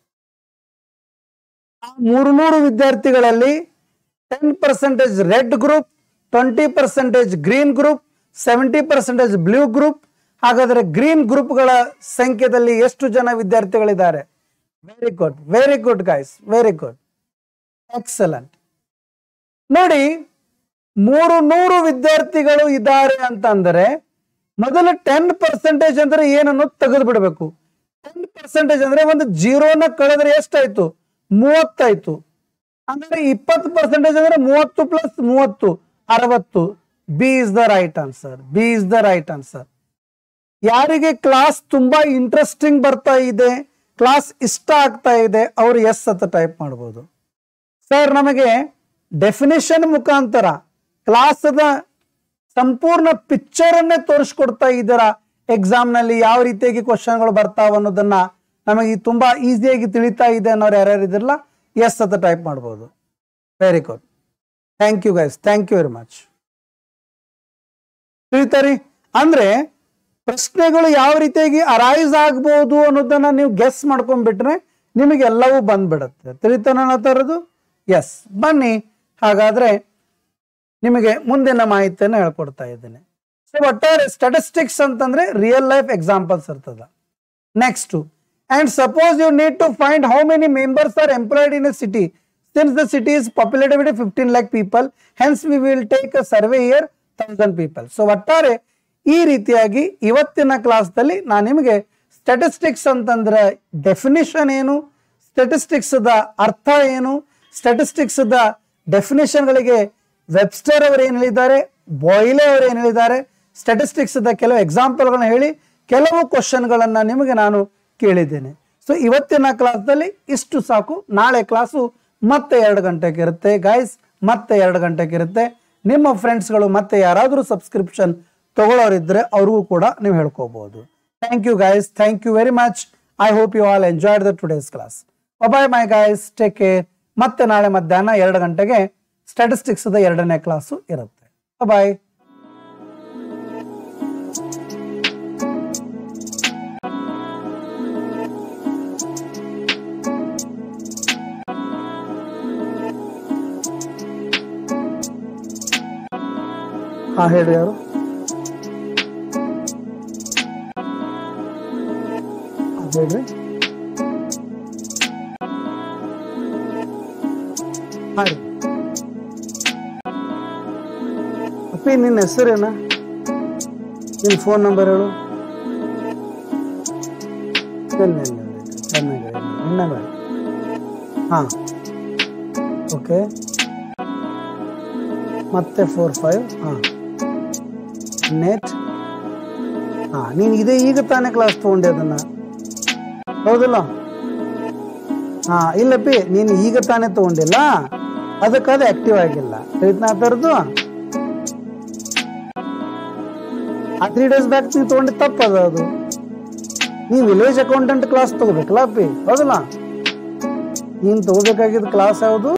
ಆ ಮೂರು ನೂರು ವಿದ್ಯಾರ್ಥಿಗಳಲ್ಲಿ ten percentage red group twenty percentage green group seventy percentage blue group ಹಾಗಾದ್ರೆ ಗ್ರೀನ್ ಗ್ರೂಪ್ಗಳ ಸಂಖ್ಯೆದಲ್ಲಿ ಎಷ್ಟು ಜನ ವಿದ್ಯಾರ್ಥಿಗಳಿದ್ದಾರೆ very good very good guys very good excellent ನೋಡಿ ಮೂರು ನೂರು ವಿದ್ಯಾರ್ಥಿಗಳು ಇದ್ದಾರೆ ಅಂತಂದರೆ ಮೊದಲು ಟೆನ್ ಪರ್ಸೆಂಟೇಜ್ ಅಂದ್ರೆ ಏನನ್ನು ತೆಗೆದು ಬಿಡಬೇಕು ಟೆನ್ ಪರ್ಸೆಂಟೇಜ್ ಅಂದ್ರೆ ಒಂದು ಜೀರೋನ ಕಳೆದ್ರೆ ಎಷ್ಟಾಯ್ತು ಮೂವತ್ತಾಯ್ತು ಅಂದ್ರೆ ಇಪ್ಪತ್ತು ಪರ್ಸೆಂಟೇಜ್ ಅಂದ್ರೆ ಮೂವತ್ತು ಪ್ಲಸ್ ಮೂವತ್ತು ಅರವತ್ತು B is the right answer B is the right answer ಯಾರಿಗೆ ಕ್ಲಾಸ್ ತುಂಬಾ ಇಂಟ್ರೆಸ್ಟಿಂಗ್ ಬರ್ತಾ ಇದೆ ಕ್ಲಾಸ್ ಇಷ್ಟ ಆಗ್ತಾ ಇದೆ ಅವರು ಎಸ್ ಅಂತ ಟೈಪ್ ಮಾಡ್ಬೋದು ಸರ್ ನಮಗೆ ಡೆಫಿನೇಷನ್ ಮುಖಾಂತರ ಕ್ಲಾಸದ ಸಂಪೂರ್ಣ ಪಿಕ್ಚರ್ ಅನ್ನೇ ತೋರಿಸ್ಕೊಡ್ತಾ ಇದ್ದೀರಾ ಎಕ್ಸಾಮ್ ನಲ್ಲಿ ಯಾವ ರೀತಿಯಾಗಿ ಕ್ವಶನ್ಗಳು ಬರ್ತಾವ ಅನ್ನೋದನ್ನ ನಮಗೆ ತುಂಬಾ ಈಸಿಯಾಗಿ ತಿಳಿತಾ ಇದೆ ಅನ್ನೋರು ಯಾರ್ಯಾರು ಇದಿರಲ್ಲ ಎಸ್ ಅಂತ ಟೈಪ್ ಮಾಡ್ಬೋದು very good thank you guys thank you very much ತಿಳಿತಾರಿ ಅಂದ್ರೆ ಪ್ರಶ್ನೆಗಳು ಯಾವ ರೀತಿಯಾಗಿ ಅರೈಸ್ ಆಗ್ಬೋದು ಅನ್ನೋದನ್ನ ನೀವು ಗೆಸ್ ಮಾಡ್ಕೊಂಡ್ಬಿಟ್ರೆ ನಿಮಗೆ ಎಲ್ಲವೂ ಬಂದ್ಬಿಡುತ್ತೆ ತಿಳಿತಾನ ತರದು ಎಸ್ ಬನ್ನಿ ಹಾಗಾದ್ರೆ ನಿಮಗೆ ಮುಂದಿನ ಮಾಹಿತಿಯನ್ನು ಹೇಳ್ಕೊಡ್ತಾ ಇದ್ದೇನೆ ಸೊ ಒಟ್ಟಾರೆ ಸ್ಟಾಟಿಸ್ಟಿಕ್ಸ್ ಅಂತಂದ್ರೆ ರಿಯಲ್ ಲೈಫ್ ಎಕ್ಸಾಂಪಲ್ಸ್ ಇರ್ತದ next and suppose you need to find how many members are employed in a city since the city is populated with fifteen lakh people hence we will take a survey year thousand people so ಒಟ್ಟಾರೆ ಈ ರೀತಿಯಾಗಿ ಇವತ್ತಿನ ಕ್ಲಾಸ್ದಲ್ಲಿ ನಾನು ನಿಮಗೆ statistics ಅಂತಂದ್ರೆ definition ಏನು statistics the ಅರ್ಥ ಏನು ಸ್ಟಾಟಿಸ್ಟಿಕ್ಸ್ ದ ಡೆಫಿನೇಷನ್ಗಳಿಗೆ ವೆಬ್ಸ್ಟರ್ ಅವರು ಏನು ಹೇಳಿದ್ದಾರೆ ಬಾಯ್ಲೆ ಅವರು ಏನು ಹೇಳಿದ್ದಾರೆ ಸ್ಟಾಟಿಸ್ಟಿಕ್ಸ್ ದ ಕೆಲವು ಎಕ್ಸಾಂಪಲ್ಗಳನ್ನ ಹೇಳಿ ಕೆಲವು ಕ್ವಶನ್ಗಳನ್ನ ನಿಮಗೆ ನಾನು ಕೇಳಿದ್ದೇನೆ ಸೊ ಇವತ್ತಿನ ಕ್ಲಾಸ್ದಲ್ಲಿ ಇಷ್ಟು ಸಾಕು ನಾಳೆ ಕ್ಲಾಸು ಮತ್ತೆ ಎರಡು ಗಂಟೆಗೆ ಇರುತ್ತೆ ಗೈಸ್ ಮತ್ತೆ ಎರಡು ಗಂಟೆಗೆ ಇರುತ್ತೆ ನಿಮ್ಮ ಫ್ರೆಂಡ್ಸ್ಗಳು ಮತ್ತೆ ಯಾರಾದರೂ ಸಬ್ಸ್ಕ್ರಿಪ್ಷನ್ ತಗೊಳ್ಳೋರಿದ್ರೆ ಅವ್ರಿಗೂ ಕೂಡ ನೀವು ಹೇಳ್ಕೋಬಹುದು thank you guys thank you very much I hope you all enjoyed the today's class bye my guys take care ಮತ್ತೆ ನಾಳೆ ಮಧ್ಯಾಹ್ನ ಎರಡು ಗಂಟೆಗೆ ಸ್ಟ್ಯಾಟಿಸ್ಟಿಕ್ಸ್ ಎರಡನೇ ಕ್ಲಾಸು ಇರುತ್ತೆ ಬಾಯ್ ಹಾ ಹೇಳಿ ಯಾರು ಹೇಳ್ರಿ ಹಾ ರೀ ಅಪ್ಪಿ ನಿನ್ನ ಹೆಸರೇನ ನಿನ್ನ ಫೋನ್ ನಂಬರ್ ಹೇಳು ಇಲ್ಲ ಇಲ್ಲ ಇಲ್ಲ, ಚೆನ್ನಾಗಿದೆ ನಿನ್ನ ಬೇಡ ಹಾಂ ಓಕೆ ಮತ್ತೆ ಫೋರ್ ಫೈವ್ ಹಾಂ ನೆಟ್ ಹಾಂ ನೀನು ಇದೇ ಈಗ ತಾನೇ ಕ್ಲಾಸ್ ತೊಗೊಂಡೆ ಅದನ್ನ ಹೌದಿಲ್ಲ ಹಾಂ ಇಲ್ಲಪ್ಪಿ ನೀನು ಈಗ ತಾನೇ ತೊಗೊಂಡಿಲ್ಲ ಅದಕ್ಕೆ ಅದು ಆಕ್ಟಿವ್ ಆಗಿಲ್ಲ ನಾ ಥರದ್ದು ಆ ತ್ರೀ ಡೇಸ್ ಬ್ಯಾಕ್ ನೀವು ತೊಗೊಂಡು ತಪ್ಪದ ಅದು ನೀವು ವಿಲೇಜ್ ಅಕೌಂಟೆಂಟ್ ಕ್ಲಾಸ್ ತಗೋಬೇಕಲ್ಲ ಅಪ್ಪಿ ಹೌದಲ್ಲ ನೀನು ತಗೋಬೇಕಾಗಿದ್ದ ಕ್ಲಾಸ್ ಯಾವುದು